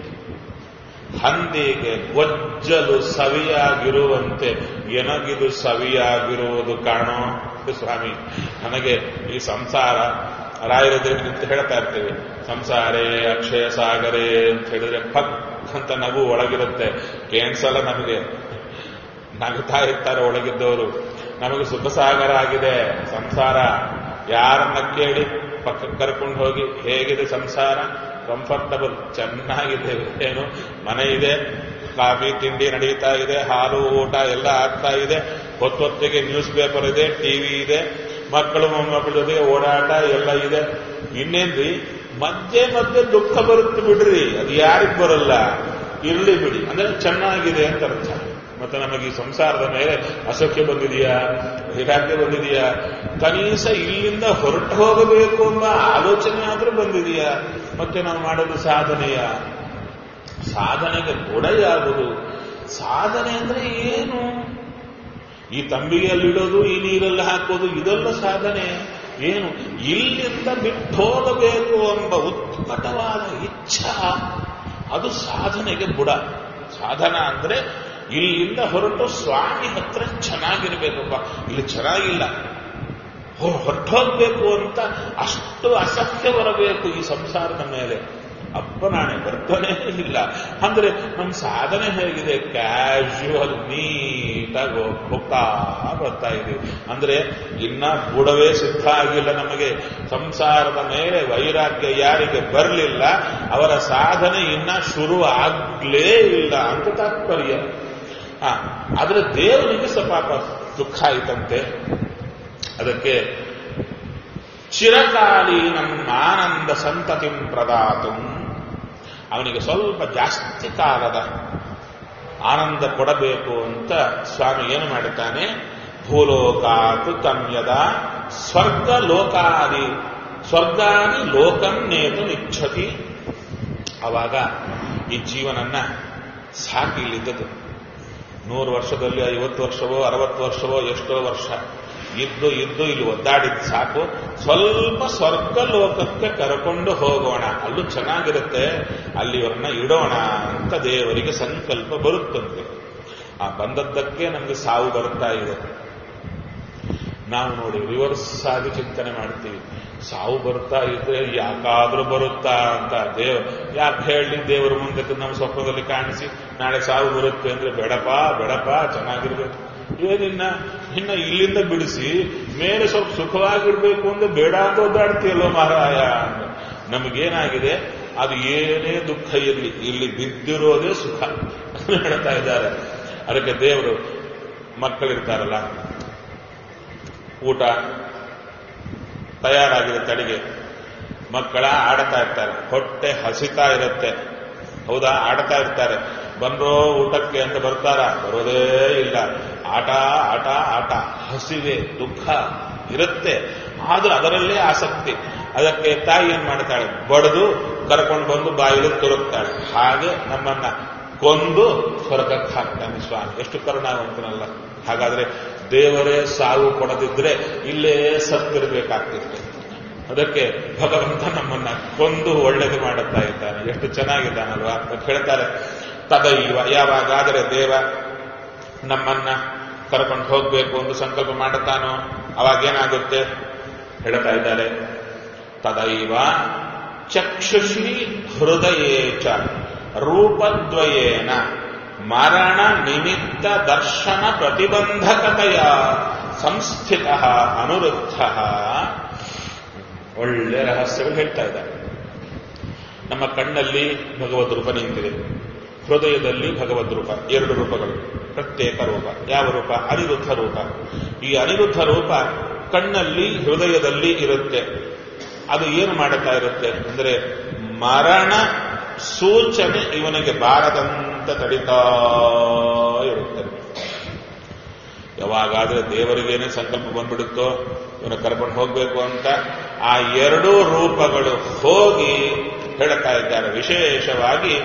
ಹಂದಿಗೆ ಗೊಜ್ಜಲು ಸವಿಯಾಗಿರುವಂತೆ ಎನಗಿದು ಸವಿಯಾಗಿರುವುದು ಕಾಣೋ ಸ್ವಾಮಿ ನನಗೆ ಈ ಸಂಸಾರ ರಾಯರದ್ರೆ ಅಂತ ಹೇಳ್ತಾ ಇರ್ತೀವಿ ಸಂಸಾರೇ ಅಕ್ಷಯ ಸಾಗರೇ ಅಂತ ಹೇಳಿದ್ರೆ ಪಕ್ ಅಂತ ನಗು ಒಳಗಿರುತ್ತೆ ಕೇಣಿಸಲ್ಲ ನಮಗೆ ನಗುತ್ತಾ ಇರ್ತಾರೆ ಒಳಗಿದ್ದವರು ನಮಗೆ ಸುಖ ಸಾಗರ ಆಗಿದೆ ಸಂಸಾರ ಯಾರನ್ನ ಕೇಳಿ ಪಕ್ಕಕ್ಕೆ ಕರ್ಕೊಂಡು ಹೋಗಿ ಹೇಗಿದೆ ಸಂಸಾರ ಕಂಫರ್ಟಬಲ್ ಚೆನ್ನಾಗಿದೆ ಏನು ಮನೆ ಇದೆ ಕಾಫಿ ತಿಂಡಿ ನಡೀತಾ ಇದೆ ಹಾಲು ಊಟ ಎಲ್ಲ ಆಗ್ತಾ ಇದೆ ಹೊತ್ತೊತ್ತಿಗೆ ನ್ಯೂಸ್ ಪೇಪರ್ ಇದೆ ಟಿವಿ ಇದೆ ಮಕ್ಕಳು ಮೊಮ್ಮಕ್ಕಳ ಜೊತೆಗೆ ಓಡಾಟ ಎಲ್ಲ ಇದೆ ಇನ್ನೇನ್ರಿ ಮಧ್ಯೆ ಮಧ್ಯೆ ದುಃಖ ಬರುತ್ತೆ ಬಿಡ್ರಿ ಅದು ಯಾರಿಗ್ ಬರಲ್ಲ ಇರ್ಲಿ ಬಿಡಿ ಅಂದ್ರೆ ಚೆನ್ನಾಗಿದೆ ಅಂತ ಅರ್ಥ ಮತ್ತೆ ನಮಗೆ ಈ ಸಂಸಾರದ ಮೇಲೆ ಅಸಖ್ಯ ಬಂದಿದೆಯಾ ವೈರಾಗ್ಯ ಬಂದಿದೆಯಾ ಕನೀಸ ಇಲ್ಲಿಂದ ಹೊರಟು ಹೋಗಬೇಕು ಎಂಬ ಆಲೋಚನೆ ಆದ್ರೂ ಬಂದಿದೆಯಾ ಮತ್ತೆ ನಾವು ಮಾಡೋದು ಸಾಧನೆಯ ಸಾಧನೆಗೆ ಗುಣ ಯಾವುದು ಸಾಧನೆ ಅಂದ್ರೆ ಏನು ಈ ತಂಬಿಗೆಯಲ್ಲಿಡೋದು ಈ ನೀರಲ್ಲಿ ಹಾಕೋದು ಇದೆಲ್ಲ ಸಾಧನೆ ಏನು ಇಲ್ಲಿಂದ ಬಿಟ್ಟು ಹೋಗಬೇಕು ಎಂಬ ಉತ್ಕಟವಾದ ಇಚ್ಛಾ ಅದು ಸಾಧನೆಗೆ ಬುಡ ಸಾಧನ ಅಂದ್ರೆ ಇಲ್ಲಿಂದ ಹೊರಟು ಸ್ವಾಮಿ ಹತ್ರ ಚೆನ್ನಾಗಿರ್ಬೇಕಪ್ಪ ಇಲ್ಲಿ ಚೆನ್ನಾಗಿಲ್ಲ ಹೊರಟೋಗ್ಬೇಕು ಅಂತ ಅಷ್ಟು ಅಸಹ್ಯ ಬರಬೇಕು ಈ ಸಂಸಾರದ ಮೇಲೆ ಅಪ್ಪನಾಣೆ ಬರ್ತಾನೆ ಇಲ್ಲ ಅಂದ್ರೆ ನಮ್ಮ ಸಾಧನೆ ಹೇಗಿದೆ ಕ್ಯಾಶುವಲ್ ನೀಟಾಗಿ ಹೋಗ್ತಾ ಬರ್ತಾ ಇದೀವಿ ಅಂದ್ರೆ ಇನ್ನ ಬುಡವೇ ಸಿದ್ಧ ಆಗಿಲ್ಲ ನಮಗೆ ಸಂಸಾರದ ಮೇಲೆ ವೈರಾಗ್ಯ ಯಾರಿಗೆ ಬರಲಿಲ್ಲ ಅವರ ಸಾಧನೆ ಇನ್ನ ಶುರು ಆಗ್ಲೇ ಇಲ್ಲ ಅಂತ ತಾತ್ಪರ್ಯ ಹ ಆದ್ರೆ ದೇವರಿಗೆ ಸ ಪಾಪ ದುಃಖ ಆಯ್ತಂತೆ ಅದಕ್ಕೆ ಚಿರಕಾಲೀನಂ ಆನಂದ ಸಂತತಿ ಪ್ರದಾತು ಅವನಿಗೆ ಸ್ವಲ್ಪ ಜಾಸ್ತಿ ಕಾಲದ ಆನಂದ ಕೊಡಬೇಕು ಅಂತ ಸ್ವಾಮಿ ಏನು ಮಾಡುತ್ತಾನೆ ಭೂಲೋಕಾತು ತಮ್ಯದ ಸ್ವರ್ಗ ಲೋಕಾದಿ ಸ್ವರ್ಗಾದಿ ಲೋಕಂ ನೇತು ನಿಚ್ಛತಿ ಅವಾಗ ಈ ಜೀವನನ್ನ ಸಾಕಿ ಇಲ್ಲಿದ್ದದು ನೂರು ವರ್ಷದಲ್ಲಿ ಐವತ್ತು ವರ್ಷವೋ ಅರವತ್ತು ವರ್ಷವೋ ಎಷ್ಟೋ ವರ್ಷ ಇದ್ದು ಇದ್ದು ಇಲ್ಲಿ ಒದ್ದಾಡಿದ್ ಸಾಕು ಸ್ವಲ್ಪ ಸ್ವರ್ಗ ಲೋಕಕ್ಕೆ ಕರ್ಕೊಂಡು ಹೋಗೋಣ ಅಲ್ಲೂ ಚೆನ್ನಾಗಿರುತ್ತೆ ಅಲ್ಲಿ ಇವ್ರನ್ನ ಇಡೋಣ ಅಂತ ದೇವರಿಗೆ ಸಂಕಲ್ಪ ಬರುತ್ತಂತೆ ಆ ಬಂದದ್ದಕ್ಕೆ ನಮಗೆ ಸಾವು ಬರ್ತಾ ಇದೆ ನಾವು ನೋಡಿ ರಿವರ್ಸ್ ಆಗಿ ಚಿಂತನೆ ಮಾಡ್ತೀವಿ ಸಾವು ಬರ್ತಾ ಇದ್ರೆ ಯಾಕಾದ್ರೂ ಬರುತ್ತಾ ಅಂತ ದೇವ್ ಯಾಕೆ ಹೇಳಿ ದೇವರ ಮುಂದೆ ನಮ್ಮ ಸ್ವಪ್ನದಲ್ಲಿ ಕಾಣಿಸಿ ನಾಳೆ ಸಾವು ಬರುತ್ತೆ ಅಂದ್ರೆ ಬೇಡಪ್ಪ ಬೇಡಪ್ಪ ಚೆನ್ನಾಗಿರ್ಬೇಕು ಏನಿನ್ನ ಇನ್ನ ಇಲ್ಲಿಂದ ಬಿಡಿಸಿ ಮೇಲೆ ಸ್ವಲ್ಪ ಸುಖವಾಗಿರ್ಬೇಕು ಅಂದ್ರೆ ಬೇಡ ಅಂತ ಒದ್ದಾಡ್ತೀಯಲ್ಲೋ ಮಹಾರಾಯ ಅಂತ ನಮಗೇನಾಗಿದೆ ಅದು ಏನೇ ದುಃಖ ಇರಲಿ ಇಲ್ಲಿ ಬಿದ್ದಿರೋದೇ ಸುಖ ಹೇಳ್ತಾ ಇದ್ದಾರೆ ಅದಕ್ಕೆ ದೇವರು ಮಕ್ಕಳಿರ್ತಾರಲ್ಲ ಊಟ ತಯಾರಾಗಿರುತ್ತೆ ಅಡಿಗೆ ಮಕ್ಕಳ ಆಡ್ತಾ ಇರ್ತಾರೆ ಹೊಟ್ಟೆ ಹಸಿತಾ ಇರುತ್ತೆ ಹೌದಾ ಆಡ್ತಾ ಇರ್ತಾರೆ ಬಂದ್ರೋ ಊಟಕ್ಕೆ ಅಂತ ಬರ್ತಾರ ಬರೋದೇ ಇಲ್ಲ ಆಟ ಆಟ ಆಟ ಹಸಿವೆ ದುಃಖ ಇರುತ್ತೆ ಆದ್ರೂ ಅದರಲ್ಲೇ ಆಸಕ್ತಿ ಅದಕ್ಕೆ ತಾಯಿ ಏನ್ ಮಾಡ್ತಾಳೆ ಬಡದು ಕರ್ಕೊಂಡು ಬಂದು ಬಾಯಿಗೆ ತುರುಕ್ತಾಳೆ ಹಾಗೆ ನಮ್ಮನ್ನ ಕೊಂದು ಸ್ವರ್ಗಕ್ಕೆ ಹಾಕ್ತಾನೆ ಸ್ವಾಮಿ ಎಷ್ಟು ಕರುಣಾವಂತನಲ್ಲ ಹಾಗಾದ್ರೆ ದೇವರೇ ಸಾವು ಕೊಡದಿದ್ರೆ ಇಲ್ಲೇ ಸತ್ತಿರ್ಬೇಕಾಗ್ತಿತ್ತು ಅದಕ್ಕೆ ಭಗವಂತ ನಮ್ಮನ್ನ ಕೊಂದು ಒಳ್ಳೇದು ಮಾಡುತ್ತಾ ಇದ್ದಾನೆ ಎಷ್ಟು ಚೆನ್ನಾಗಿದ್ದಾನಲ್ವಾ ಅಂತ ಹೇಳ್ತಾರೆ ತದೈವ ಯಾವಾಗಾದರೆ ದೇವ ನಮ್ಮನ್ನ ಕರ್ಕೊಂಡು ಹೋಗ್ಬೇಕು ಎಂದು ಸಂಕಲ್ಪ ಮಾಡುತ್ತಾನೋ ಅವಾಗೇನಾಗುತ್ತೆ ಹೇಳ್ತಾ ಇದ್ದಾರೆ ತದೈವ ಚಕ್ಷುಷಿ ಹೃದಯೇ ಚ ರೂಪದ್ವಯೇನ ಮರಣ ನಿಮಿತ್ತ ದರ್ಶನ ಪ್ರತಿಬಂಧಕತೆಯ ಸಂಸ್ಥಿತ ಅನುರುದ್ಧ ಒಳ್ಳೆ ರಹಸ್ಯಗಳು ಹೇಳ್ತಾ ಇದ್ದಾರೆ ನಮ್ಮ ಕಣ್ಣಲ್ಲಿ ಭಗವದ್ ರೂಪ ನಿಂತಿದೆ ಹೃದಯದಲ್ಲಿ ಭಗವದ್ ರೂಪ ಎರಡು ರೂಪಗಳು ಪ್ರತ್ಯೇಕ ರೂಪ ಯಾವ ರೂಪ ಅನಿರುದ್ಧ ರೂಪ ಈ ಅನಿರುದ್ಧ ರೂಪ ಕಣ್ಣಲ್ಲಿ ಹೃದಯದಲ್ಲಿ ಇರುತ್ತೆ ಅದು ಏನು ಮಾಡುತ್ತಾ ಇರುತ್ತೆ ಅಂದ್ರೆ ಮರಣ ಸೂಚನೆ ಇವನಿಗೆ ಬಾರದಂತ ತಡಿತಾ ಇರುತ್ತೆ ಯಾವಾಗಾದ್ರೆ ದೇವರಿಗೇನೆ ಸಂಕಲ್ಪ ಬಂದ್ಬಿಡುತ್ತೋ ಇವನು ಕರ್ಕೊಂಡು ಹೋಗ್ಬೇಕು ಅಂತ ಆ ಎರಡೂ ರೂಪಗಳು ಹೋಗಿ ಹೇಳ್ತಾ ಇದ್ದಾರೆ ವಿಶೇಷವಾಗಿ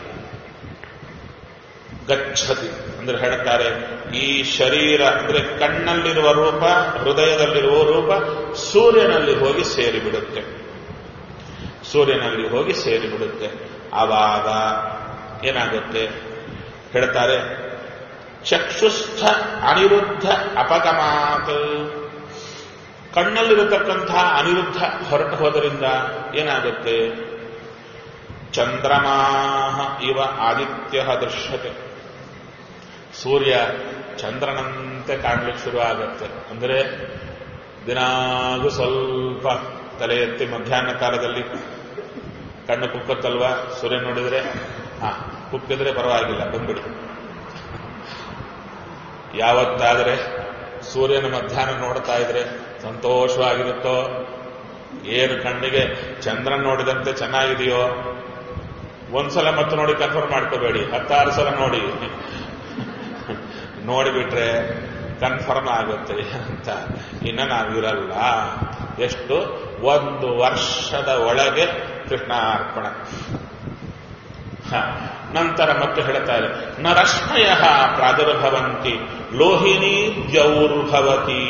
ಗಚ್ಚತಿ ಅಂದ್ರೆ ಹೇಳ್ತಾರೆ ಈ ಶರೀರ ಅಂದ್ರೆ ಕಣ್ಣಲ್ಲಿರುವ ರೂಪ ಹೃದಯದಲ್ಲಿರುವ ರೂಪ ಸೂರ್ಯನಲ್ಲಿ ಹೋಗಿ ಸೇರಿಬಿಡುತ್ತೆ ಸೂರ್ಯನಲ್ಲಿ ಹೋಗಿ ಸೇರಿಬಿಡುತ್ತೆ ಆವಾಗ ಏನಾಗುತ್ತೆ ಹೇಳ್ತಾರೆ ಚಕ್ಷುಸ್ಥ ಅನಿರುದ್ಧ ಅಪಗಮಾತ್ ಕಣ್ಣಲ್ಲಿರತಕ್ಕಂತಹ ಅನಿರುದ್ಧ ಹೊರಟು ಹೋದರಿಂದ ಏನಾಗುತ್ತೆ ಚಂದ್ರಮಾಹ ಇವ ಆದಿತ್ಯ ದೃಶ್ಯತೆ ಸೂರ್ಯ ಚಂದ್ರನಂತೆ ಕಾಣ್ಲಿಕ್ಕೆ ಶುರು ಆಗತ್ತೆ ಅಂದ್ರೆ ದಿನಾಗೂ ಸ್ವಲ್ಪ ತಲೆ ಎತ್ತಿ ಮಧ್ಯಾಹ್ನ ಕಾಲದಲ್ಲಿ ಕಣ್ಣು ಕುಕ್ಕತ್ತಲ್ವಾ ಸೂರ್ಯ ನೋಡಿದ್ರೆ ಹಾ ಕುಕ್ಕಿದ್ರೆ ಪರವಾಗಿಲ್ಲ ಬಂದ್ಬಿಡಿ ಯಾವತ್ತಾದರೆ ಸೂರ್ಯನ ಮಧ್ಯಾಹ್ನ ನೋಡ್ತಾ ಇದ್ರೆ ಸಂತೋಷವಾಗಿರುತ್ತೋ ಏನು ಕಣ್ಣಿಗೆ ಚಂದ್ರನ್ ನೋಡಿದಂತೆ ಚೆನ್ನಾಗಿದೆಯೋ ಒಂದ್ಸಲ ಮತ್ತೆ ನೋಡಿ ಕನ್ಫರ್ಮ್ ಮಾಡ್ಕೋಬೇಡಿ ಹತ್ತಾರು ಸಲ ನೋಡಿ ನೋಡಿಬಿಟ್ರೆ ಕನ್ಫರ್ಮ್ ಆಗುತ್ತೆ ಅಂತ ಇನ್ನು ನಾವಿರಲ್ಲ ಎಷ್ಟು ಒಂದು ವರ್ಷದ ಒಳಗೆ ಕೃಷ್ಣಾರ್ಪಣ ಹ. ನಂತರ ಮತ್ತೆ ಹೇಳ್ತಾರೆ ನ ರಶ್ಮಯ ಪ್ರಾದುರ್ಭವಂತಿ ಲೋಹಿನಿ ದ್ಯೌರ್ಭವತಿ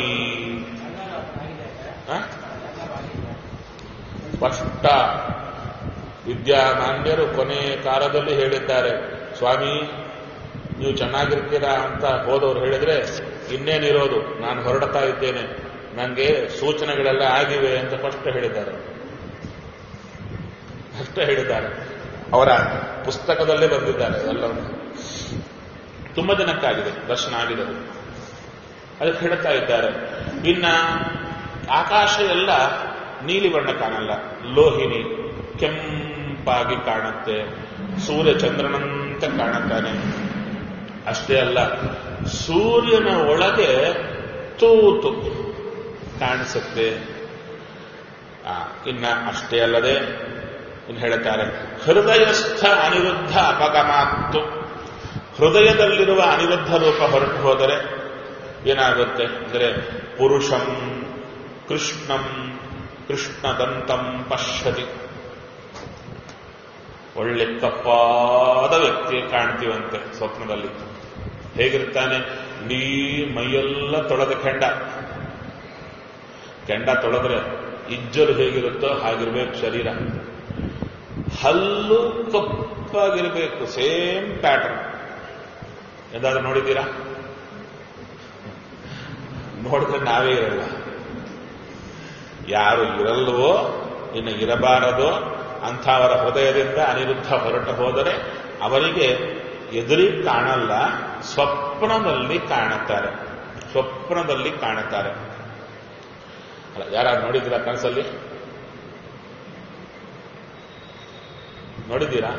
ಸ್ಪಷ್ಟ ವಿದ್ಯಾಮಾನ್ಯರು ಕೊನೆ ಕಾಲದಲ್ಲಿ ಹೇಳಿದ್ದಾರೆ ಸ್ವಾಮಿ ನೀವು ಚೆನ್ನಾಗಿರ್ತೀರಾ ಅಂತ ಹೋದವರು ಹೇಳಿದ್ರೆ ಇನ್ನೇನಿರೋದು ನಾನು ಹೊರಡ್ತಾ ಇದ್ದೇನೆ ನನಗೆ ಸೂಚನೆಗಳೆಲ್ಲ ಆಗಿವೆ ಅಂತ ಸ್ಪಷ್ಟ ಹೇಳಿದ್ದಾರೆ ಸ್ಪಷ್ಟ ಹೇಳಿದ್ದಾರೆ ಅವರ ಪುಸ್ತಕದಲ್ಲೇ ಬಂದಿದ್ದಾರೆ ಎಲ್ಲವೂ ತುಂಬ ಜನಕ್ಕಾಗಿದೆ ದರ್ಶನ ಆಗಿದೆ ಅದು. ಅದಕ್ಕೆ ಹೇಳ್ತಾ ಇದ್ದಾರೆ ಇನ್ನ ಆಕಾಶ ಎಲ್ಲ ನೀಲಿ ಬಣ್ಣ ಕಾಣಲ್ಲ ಲೋಹಿನಿ ಕೆಂಪಾಗಿ ಕಾಣುತ್ತೆ ಸೂರ್ಯ ಚಂದ್ರನಂತೆ ಕಾಣುತ್ತಾನೆ ಅಷ್ಟೇ ಅಲ್ಲ ಸೂರ್ಯನ ಒಳಗೆ ತೂತು ಕಾಣಿಸುತ್ತೆ ಆ, ಇನ್ನ ಅಷ್ಟೇ ಅಲ್ಲದೆ ಇನ್ನು ಹೇಳ್ತಾರೆ ಹೃದಯಸ್ಥ ಅನಿರುದ್ಧ ಅಪಗಮಾತ್ತು ಹೃದಯದಲ್ಲಿರುವ ಅನಿರುದ್ಧ ರೂಪ ಹೊರಟು ಹೋದರೆ ಏನಾಗುತ್ತೆ ಅಂದರೆ ಪುರುಷಂ ಕೃಷ್ಣಂ ಕೃಷ್ಣದಂತಂ ಪಶ್ಯತಿ ಒಳ್ಳೆ ಕಪ್ಪಾದ ವ್ಯಕ್ತಿ ಕಾಣ್ತೀವಂತೆ ಸ್ವಪ್ನದಲ್ಲಿ ಹೇಗಿರ್ತಾನೆ ಇಡೀ ಮೈಯೆಲ್ಲ ತೊಳೆದ ಕೆಂಡ ಕೆಂಡ ತೊಳೆದ್ರೆ ಇಜ್ಜಲು ಹೇಗಿರುತ್ತೋ ಹಾಗಿರ್ಬೇಕು ಶರೀರ ಹಲ್ಲು ಕಪ್ಪಾಗಿರಬೇಕು ಸೇಮ್ ಪ್ಯಾಟರ್ನ್ ಎಂದಾದ್ರೂ ನೋಡಿದ್ದೀರಾ ನೋಡಿದ್ರೆ ನಾವೇ ಇರಲ್ಲ ಯಾರು ಇರಲ್ವೋ ಇನ್ನು ಇರಬಾರದೋ ಅಂಥವರ ಹೃದಯದಿಂದ ಅನಿರುದ್ಧ ಹೊರಟು ಹೋದರೆ ಅವರಿಗೆ ಎದುರಿಗೆ ಕಾಣಲ್ಲ ಸ್ವಪ್ನದಲ್ಲಿ ಕಾಣುತ್ತಾರೆ ಸ್ವಪ್ನದಲ್ಲಿ ಕಾಣುತ್ತಾರೆ ಅಲ್ಲ ಯಾರು ನೋಡಿದ್ದೀರಾ ಕನಸಲ್ಲಿ ನೋಡಿದ್ದೀರಾ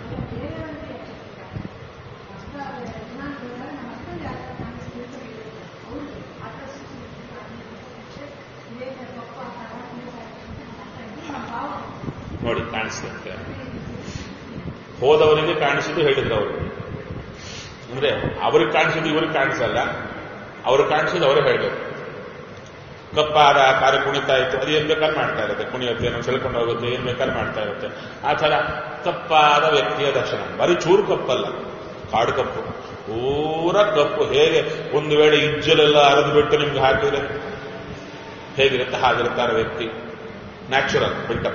ನೋಡಿ ಕಾಣಿಸುತ್ತೆ ಹೋದವರಿಗೆ ಕಾಣಿಸಿದ್ದು ಹೇಳಿದ್ರು ಅವರು ಅಂದ್ರೆ ಅವ್ರಿಗೆ ಕಾಣಿಸಿದ್ದು ಇವ್ರಿಗೆ ಕಾಣಿಸಲ್ಲ ಅವ್ರಿಗೆ ಕಾಣಿಸಿದ್ದು ಅವರೇ ಹೇಳಬೇಕು ಕಪ್ಪಾದ ಕಾರ್ಯ ಕುಣಿತಾ ಇತ್ತು ಅದು ಏನ್ ಬೇಕಾದ್ರೆ ಮಾಡ್ತಾ ಇರುತ್ತೆ ಕುಣಿಯುತ್ತೆ ಏನೋ ಸೆಳ್ಕೊಂಡು ಹೋಗುತ್ತೆ ಏನ್ ಬೇಕಾದ್ರೆ ಮಾಡ್ತಾ ಇರುತ್ತೆ ಆ ಥರ ಕಪ್ಪಾದ ವ್ಯಕ್ತಿಯ ದರ್ಶನ ಬರೀ ಚೂರು ಕಪ್ಪಲ್ಲ ಕಾಡು ಕಪ್ಪು ಪೂರ ಕಪ್ಪು ಹೇಗೆ ಒಂದು ವೇಳೆ ಇಜ್ಜಲೆಲ್ಲ ಅರೆದು ಬಿಟ್ಟು ನಿಮ್ಗೆ ಹಾಕಿದ್ರೆ ಹೇಗಿರುತ್ತೆ ಹಾಗಿರ್ತಾರೆ ವ್ಯಕ್ತಿ ನ್ಯಾಚುರಲ್ ಬಿಲ್ಟಪ್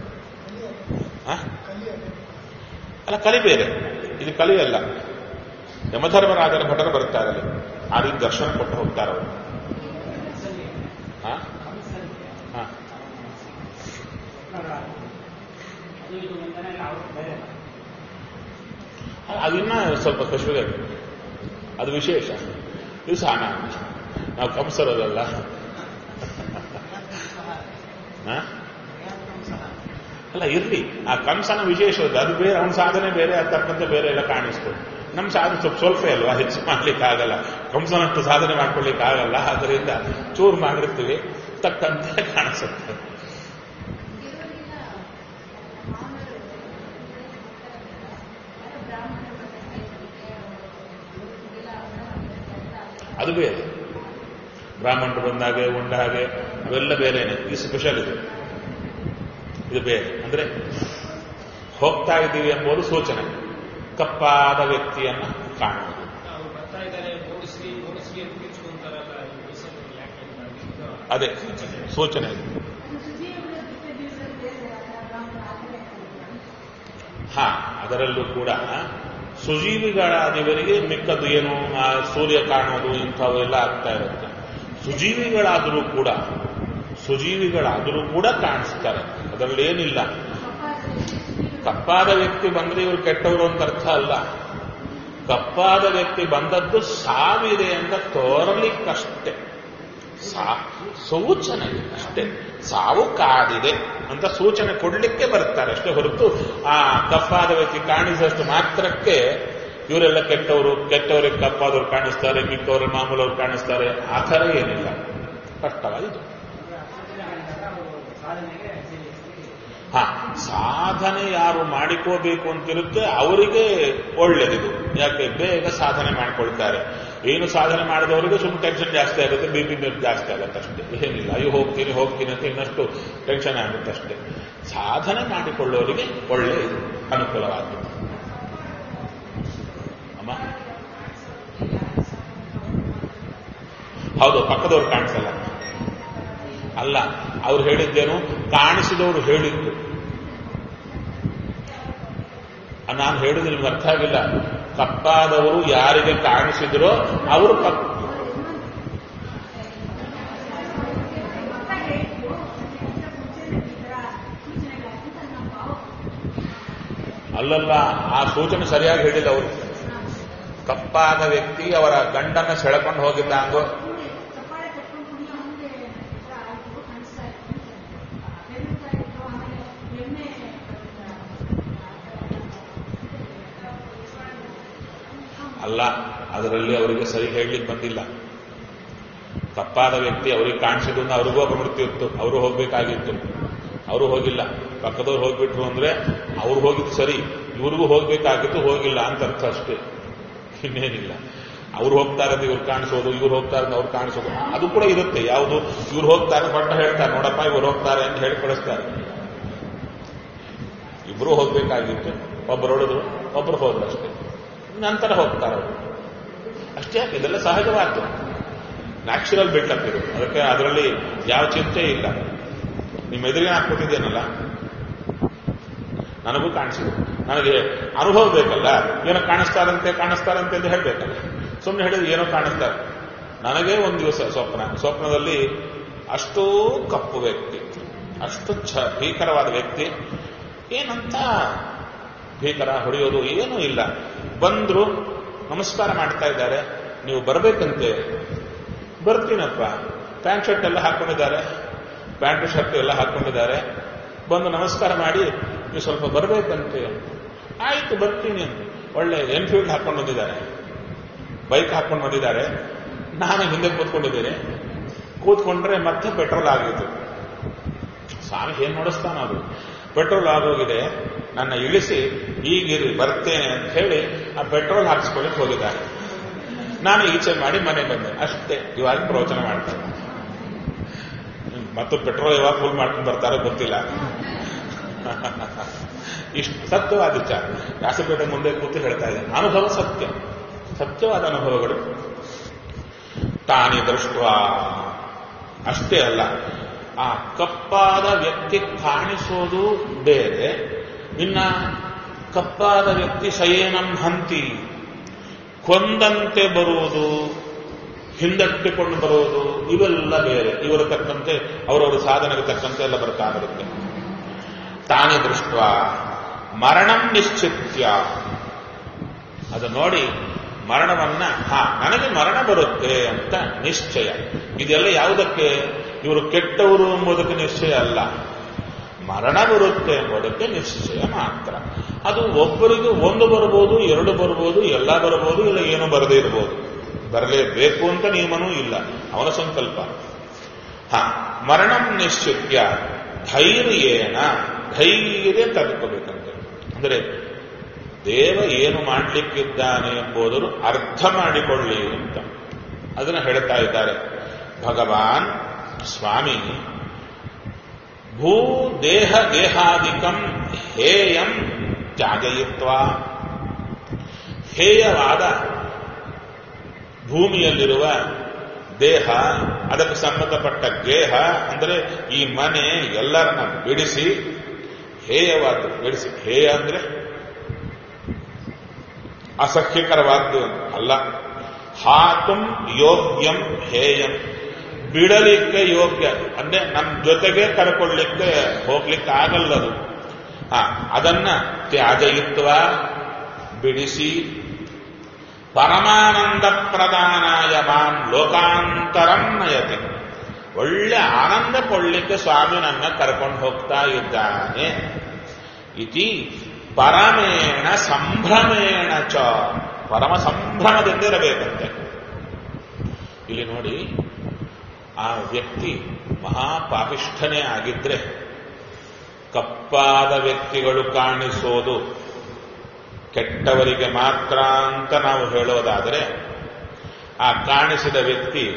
ಅಲ್ಲ ಕಲಿ ಬೇರೆ ಇದು ಕಲಿಯಲ್ಲ ಯಮಧರ್ಮರಾಜನ ಭಟರು ಬರ್ತಾರೆ ಅಲ್ಲಿ ಆ ರೀತಿ ದರ್ಶನ ಕೊಟ್ಟು ಹೋಗ್ತಾರೆ ಅವರು ಹಾ ಹಾ ಅದಿನ್ನ ಸ್ವಲ್ಪ ಸ್ಪೆಷಲ್ ಅದು ವಿಶೇಷ ಇದು ಸಾನ ನಾವು ಕಂಸರಲ್ಲ ಹಾ ಅಲ್ಲ ಇರ್ಲಿ ಆ ಕಂಸನ ವಿಶೇಷ ಅದು ಬೇರೆ ಅವನ ಸಾಧನೆ ಬೇರೆ ಅದು ತಕ್ಕಂತೆ ಬೇರೆ ಎಲ್ಲ ಕಾಣಿಸ್ತು ನಮ್ಮ ಸಾಧನೆ ಸ್ವಲ್ಪ ಸ್ವಲ್ಪ ಅಲ್ವಾ ಹೆಚ್ಚು ಮಾಡ್ಲಿಕ್ಕೆ ಆಗಲ್ಲ ಕಂಸನಷ್ಟು ಸಾಧನೆ ಮಾಡ್ಕೊಳ್ಳಿಕ್ಕೆ ಆಗಲ್ಲ ಆದ್ದರಿಂದ ಚೂರು ಮಾಡಿರ್ತೀವಿ ತಕ್ಕಂತೆ ಕಾಣಿಸುತ್ತೆ ಅದು ಬೇರೆ ಬ್ರಾಹ್ಮಣರು ಬಂದಾಗೆ ಉಂಡ ಹಾಗೆ ಅವೆಲ್ಲ ಬೇರೆನೆ ಇದು ಸ್ಪೆಷಲ್ ಇದು ಇದು ಬೇರೆ ಅಂದ್ರೆ ಹೋಗ್ತಾ ಇದ್ದೀವಿ ಎಂಬುದು ಸೂಚನೆ ಕಪ್ಪಾದ ವ್ಯಕ್ತಿಯನ್ನ ಕಾಣುವುದು ಅವ್ರು ಬರ್ತಾ ಇದ್ದಾರೆ ಓಡಿಸಿ ಓಡಿಸಿ ಅಂತ ಕಿರ್ಚ್ಕೊಂತಾರಲ್ಲ ಈ ವಯಸ್ಸಲ್ಲಿ ಯಾಕೆ ಅಂತ ಇದು ಅದೇ ಸೂಚನೆ ಇದು ಹಾ ಅದರಲ್ಲೂ ಕೂಡ ಸುಜೀವಿಗಳಾದವರಿಗೆ ಮಿಕ್ಕದ್ದು ಏನು ಆ ಸೂರ್ಯ ಕಾಣೋದು ಇಂಥವೆಲ್ಲ ಆಗ್ತಾ ಇರುತ್ತೆ ಸುಜೀವಿಗಳಾದರೂ ಕೂಡ ಸುಜೀವಿಗಳಾದರೂ ಕೂಡ ಕಾಣಿಸ್ತಾರೆ ಅದರಲ್ಲಿ ಏನಿಲ್ಲ ಕಪ್ಪಾದ ವ್ಯಕ್ತಿ ಬಂದ್ರೆ ಇವರು ಕೆಟ್ಟವರು ಅಂತ ಅರ್ಥ ಅಲ್ಲ ಕಪ್ಪಾದ ವ್ಯಕ್ತಿ ಬಂದದ್ದು ಸಾವಿದೆ ಅಂತ ತೋರಲಿಕ್ಕಷ್ಟೇ ಸಾ ಸೂಚನೆ ಅಷ್ಟೇ ಸಾವು ಕಾದಿದೆ ಅಂತ ಸೂಚನೆ ಕೊಡ್ಲಿಕ್ಕೆ ಬರ್ತಾರೆ ಅಷ್ಟೇ ಹೊರತು ಆ ಕಪ್ಪಾದ ವ್ಯಕ್ತಿ ಕಾಣಿಸಷ್ಟು ಮಾತ್ರಕ್ಕೆ ಇವರೆಲ್ಲ ಕೆಟ್ಟವರು ಕೆಟ್ಟವರಿಗೆ ಕಪ್ಪಾದವ್ರು ಕಾಣಿಸ್ತಾರೆ ಮಿಕ್ಕವರು ಮಾಮೂಲವ್ರು ಕಾಣಿಸ್ತಾರೆ ಆ ಥರ ಏನಿಲ್ಲ ಕಷ್ಟವಾಗಿದೆ ಹಾ ಸಾಧನೆ ಯಾರು ಮಾಡಿಕೋಬೇಕು ಅಂತಿರುತ್ತೆ ಅವರಿಗೆ ಒಳ್ಳೇದಿದು ಯಾಕೆ ಬೇಗ ಸಾಧನೆ ಮಾಡ್ಕೊಳ್ತಾರೆ ಏನು ಸಾಧನೆ ಮಾಡಿದವರಿಗೆ ಸುಮ್ಮನೆ ಟೆನ್ಷನ್ ಜಾಸ್ತಿ ಆಗುತ್ತೆ ಬಿ ಪಿ ಜಾಸ್ತಿ ಆಗುತ್ತೆ ಅಷ್ಟೇ ಏನಿಲ್ಲ ಅಯ್ಯೋ ಹೋಗ್ತೀನಿ ಹೋಗ್ತೀನಿ ಅಂತ ಇನ್ನಷ್ಟು ಟೆನ್ಷನ್ ಆಗುತ್ತೆ ಅಷ್ಟೇ ಸಾಧನೆ ಮಾಡಿಕೊಳ್ಳೋರಿಗೆ ಒಳ್ಳೆ ಇದು ಅನುಕೂಲವಾದ್ದು ಅಮ್ಮ ಹೌದು ಪಕ್ಕದವ್ರು ಕಾಣಿಸಲ್ಲ ಅಲ್ಲ ಅವ್ರು ಹೇಳಿದ್ದೇನು ಕಾಣಿಸಿದವರು ಹೇಳಿದ್ದು ನಾನು ಹೇಳಿದ್ರೆ ನಿಮ್ಗೆ ಅರ್ಥ ಆಗಿಲ್ಲ ಕಪ್ಪಾದವರು ಯಾರಿಗೆ ಕಾಣಿಸಿದ್ರೋ ಅವರು ಕಪ್ ಅಲ್ಲಲ್ಲ ಆ ಸೂಚನೆ ಸರಿಯಾಗಿ ಹೇಳಿಲ್ಲ ಅವರು ಕಪ್ಪಾದ ವ್ಯಕ್ತಿ ಅವರ ಗಂಡನ ಸೆಳೆಕೊಂಡು ಹೋಗಿದ್ದ ಹಂಗೋ ಅಲ್ಲ ಅದರಲ್ಲಿ ಅವರಿಗೆ ಸರಿ ಹೇಳಲಿಕ್ಕೆ ಬಂದಿಲ್ಲ ತಪ್ಪಾದ ವ್ಯಕ್ತಿ ಅವರಿಗೆ ಕಾಣಿಸಿದ್ದು ಅವ್ರಿಗೂ ಅಪಮೃತ್ಯು ಇತ್ತು ಅವರು ಹೋಗ್ಬೇಕಾಗಿತ್ತು ಅವರು ಹೋಗಿಲ್ಲ ಪಕ್ಕದವ್ರು ಹೋಗ್ಬಿಟ್ರು ಅಂದ್ರೆ ಅವ್ರು ಹೋಗಿದ್ದು ಸರಿ ಇವ್ರಿಗೂ ಹೋಗ್ಬೇಕಾಗಿತ್ತು ಹೋಗಿಲ್ಲ ಅಂತ ಅರ್ಥ ಅಷ್ಟೇ ಇನ್ನೇನಿಲ್ಲ ಅವ್ರು ಹೋಗ್ತಾರೆ ಅಂತ ಇವ್ರು ಕಾಣಿಸೋದು ಇವ್ರು ಹೋಗ್ತಾರೆ ಅಂತ ಅವ್ರು ಕಾಣಿಸೋದು ಅದು ಕೂಡ ಇರುತ್ತೆ ಯಾವುದು ಇವ್ರು ಹೋಗ್ತಾರೆ ದೊಡ್ಡ ಹೇಳ್ತಾರೆ ನೋಡಪ್ಪ ಇವ್ರು ಹೋಗ್ತಾರೆ ಅಂತ ಹೇಳಿ ಕಳಿಸ್ತಾರೆ ಇಬ್ರು ಹೋಗ್ಬೇಕಾಗಿತ್ತು ಒಬ್ಬರು ಹೊಡೆದ್ರು ಒಬ್ರು ಹೋದ್ರು ಅಷ್ಟೇ ನಂತರ ಹೋಗ್ತಾರೆ ಅವರು ಅಷ್ಟೇ ಯಾಕೆ ಇದೆಲ್ಲ ಸಹಜವಾದ್ದು ನ್ಯಾಚುರಲ್ ಬಿಲ್ಡಪ್ ಇದು ಅದಕ್ಕೆ ಅದರಲ್ಲಿ ಯಾವ ಚಿಂತೆ ಇಲ್ಲ ನಿಮ್ಮ ಎದುರಿಗೆ ಹಾಕ್ಕೊಟ್ಟಿದ್ದೇನಲ್ಲ ನನಗೂ ಕಾಣಿಸಿದೆ ನನಗೆ ಅನುಭವ ಬೇಕಲ್ಲ ಏನೋ ಕಾಣಿಸ್ತಾರಂತೆ ಕಾಣಿಸ್ತಾರಂತೆ ಅಂತ ಹೇಳ್ಬೇಕಲ್ಲ ಸುಮ್ಮನೆ ಹೇಳಿದ್ರೆ ಏನೋ ಕಾಣಿಸ್ತಾರೆ ನನಗೆ ಒಂದು ದಿವಸ ಸ್ವಪ್ನ ಸ್ವಪ್ನದಲ್ಲಿ ಅಷ್ಟೂ ಕಪ್ಪು ವ್ಯಕ್ತಿ ಅಷ್ಟು ಛ ಭೀಕರವಾದ ವ್ಯಕ್ತಿ ಏನಂತ ಭೀಕರ ಹೊಡೆಯೋದು ಏನೂ ಇಲ್ಲ ಬಂದ್ರು ನಮಸ್ಕಾರ ಮಾಡ್ತಾ ಇದ್ದಾರೆ ನೀವು ಬರಬೇಕಂತೆ ಬರ್ತೀನಪ್ಪ ಪ್ಯಾಂಟ್ ಶರ್ಟ್ ಎಲ್ಲ ಹಾಕೊಂಡಿದ್ದಾರೆ ಪ್ಯಾಂಟ್ ಶರ್ಟ್ ಎಲ್ಲ ಹಾಕೊಂಡಿದ್ದಾರೆ ಬಂದು ನಮಸ್ಕಾರ ಮಾಡಿ ನೀವು ಸ್ವಲ್ಪ ಬರಬೇಕಂತೆ ಆಯ್ತು ಬರ್ತೀನಿ ಅಂತ ಒಳ್ಳೆ ಎನ್ಫೀಲ್ಡ್ ಹಾಕೊಂಡು ಬಂದಿದ್ದಾರೆ ಬೈಕ್ ಹಾಕೊಂಡು ಬಂದಿದ್ದಾರೆ ನಾನು ಹಿಂದೆ ಕೂತ್ಕೊಂಡಿದ್ದೇನೆ ಕೂತ್ಕೊಂಡ್ರೆ ಮತ್ತೆ ಪೆಟ್ರೋಲ್ ಆಗಿತ್ತು ಸ್ವಾಮಿ ಏನ್ ನೋಡಿಸ್ತಾನ ಅದು ಪೆಟ್ರೋಲ್ ಆಗೋಗಿದೆ ನನ್ನ ಇಳಿಸಿ ಈಗಿರಿ ಬರ್ತೇನೆ ಅಂತ ಹೇಳಿ ಆ ಪೆಟ್ರೋಲ್ ಹಾಕಿಸ್ಕೊಳ್ಳಿಕ್ಕೆ ಹೋಗಿದ್ದಾರೆ ನಾನು ಈಚೆ ಮಾಡಿ ಮನೆ ಬಂದೆ ಅಷ್ಟೇ ಇವಾಗ ಪ್ರವಚನ ಮಾಡ್ತಾರೆ ಮತ್ತು ಪೆಟ್ರೋಲ್ ಯಾವಾಗ ಫುಲ್ ಮಾಡ್ಕೊಂಡು ಬರ್ತಾರೋ ಗೊತ್ತಿಲ್ಲ ಇಷ್ಟು ಸತ್ಯವಾದ ವಿಚಾರ ವ್ಯಾಸಪೀಠ ಮುಂದೆ ಕೂತು ಹೇಳ್ತಾ ಇದೆ ಅನುಭವ ಸತ್ಯ ಸತ್ಯವಾದ ಅನುಭವಗಳು ತಾನೇ ದೃಷ್ಟ ಅಷ್ಟೇ ಅಲ್ಲ ಆ ಕಪ್ಪಾದ ವ್ಯಕ್ತಿ ಕಾಣಿಸೋದು ಬೇರೆ ಇನ್ನ ಕಪ್ಪಾದ ವ್ಯಕ್ತಿ ಶಯನಂ ಹಂತಿ ಕೊಂದಂತೆ ಬರುವುದು ಹಿಂದಟ್ಟಿಕೊಂಡು ಬರುವುದು ಇವೆಲ್ಲ ಬೇರೆ ಇವರ ತಕ್ಕಂತೆ ಅವರವರ ಸಾಧನೆಗೆ ತಕ್ಕಂತೆ ಎಲ್ಲ ಬರ್ತಾ ಬರುತ್ತೆ ತಾನೇ ದೃಷ್ಟ ಮರಣಂ ನಿಶ್ಚಿತ್ಯ ಅದು ನೋಡಿ ಮರಣವನ್ನ ಹಾ ನನಗೆ ಮರಣ ಬರುತ್ತೆ ಅಂತ ನಿಶ್ಚಯ ಇದೆಲ್ಲ ಯಾವುದಕ್ಕೆ ಇವರು ಕೆಟ್ಟವರು ಎಂಬುದಕ್ಕೆ ನಿಶ್ಚಯ ಅಲ್ಲ ಮರಣ ಬರುತ್ತೆ ಎಂಬುದಕ್ಕೆ ನಿಶ್ಚಯ ಮಾತ್ರ ಅದು ಒಬ್ಬರಿಗೆ ಒಂದು ಬರ್ಬೋದು ಎರಡು ಬರ್ಬೋದು ಎಲ್ಲ ಬರ್ಬೋದು ಇಲ್ಲ ಏನು ಬರದೇ ಇರಬಹುದು ಬರಲೇಬೇಕು ಅಂತ ನಿಯಮನೂ ಇಲ್ಲ ಅವನ ಸಂಕಲ್ಪ ಹ ಮರಣಂ ನಿಶ್ಚಿತ್ಯ ಧೈರ್ಯೇನ ಧೈರ್ಯ ತಲುಪಬೇಕಂತೆ ಅಂದರೆ ದೇವ ಏನು ಮಾಡಲಿಕ್ಕಿದ್ದಾನೆ ಎಂಬುದನ್ನು ಅರ್ಥ ಮಾಡಿಕೊಳ್ಳಿ ಅಂತ ಅದನ್ನು ಹೇಳ್ತಾ ಇದ್ದಾರೆ ಭಗವಾನ್ ಸ್ವಾಮಿ ಭೂ ದೇಹ ದೇಹಾದಿಕಂ ಹೇಯಂ ತ್ಯಾಗಯಿತ್ವ ಹೇಯವಾದ ಭೂಮಿಯಲ್ಲಿರುವ ದೇಹ ಅದಕ್ಕೆ ಸಂಬಂಧಪಟ್ಟ ಗೇಹ ಅಂದರೆ ಈ ಮನೆ ಎಲ್ಲರನ್ನ ಬಿಡಿಸಿ ಹೇಯವಾದ್ದು ಬಿಡಿಸಿ ಹೇಯ ಅಂದ್ರೆ ಅಸಹ್ಯಕರವಾದ್ದು ಅಲ್ಲ ಹಾತುಂ ಯೋಗ್ಯಂ ಹೇಯಂ ಬಿಡಲಿಕ್ಕೆ ಯೋಗ್ಯ ಅಂದ್ರೆ ನಮ್ಮ ಜೊತೆಗೆ ಕರ್ಕೊಳ್ಳಿಕ್ಕೆ ಹೋಗ್ಲಿಕ್ಕೆ ಆಗಲ್ಲದು ಆ ಅದನ್ನ ತ್ಯಾಜಯಿತ್ವ ಬಿಡಿಸಿ ಪರಮಾನಂದ ಪ್ರದಾನಾಯ ಮಾಂ ಲೋಕಾಂತರಂ ನಯತಿ ಒಳ್ಳೆ ಆನಂದ ಕೊಳ್ಳಿಕ್ಕೆ ಸ್ವಾಮಿ ನನ್ನ ಕರ್ಕೊಂಡು ಹೋಗ್ತಾ ಇದ್ದಾನೆ ಇತಿ ಪರಮೇಣ ಸಂಭ್ರಮೇಣ ಚ ಪರಮ ಸಂಭ್ರಮದಿಂದಿರಬೇಕಂತೆ ಇಲ್ಲಿ ನೋಡಿ ಆ ವ್ಯಕ್ತಿ ಮಹಾಪಾಪಿಷ್ಠನೇ ಆಗಿದ್ರೆ ಕಪ್ಪಾದ ವ್ಯಕ್ತಿಗಳು ಕಾಣಿಸೋದು ಕೆಟ್ಟವರಿಗೆ ಮಾತ್ರ ಅಂತ ನಾವು ಹೇಳೋದಾದರೆ ಆ ಕಾಣಿಸಿದ ವ್ಯಕ್ತಿ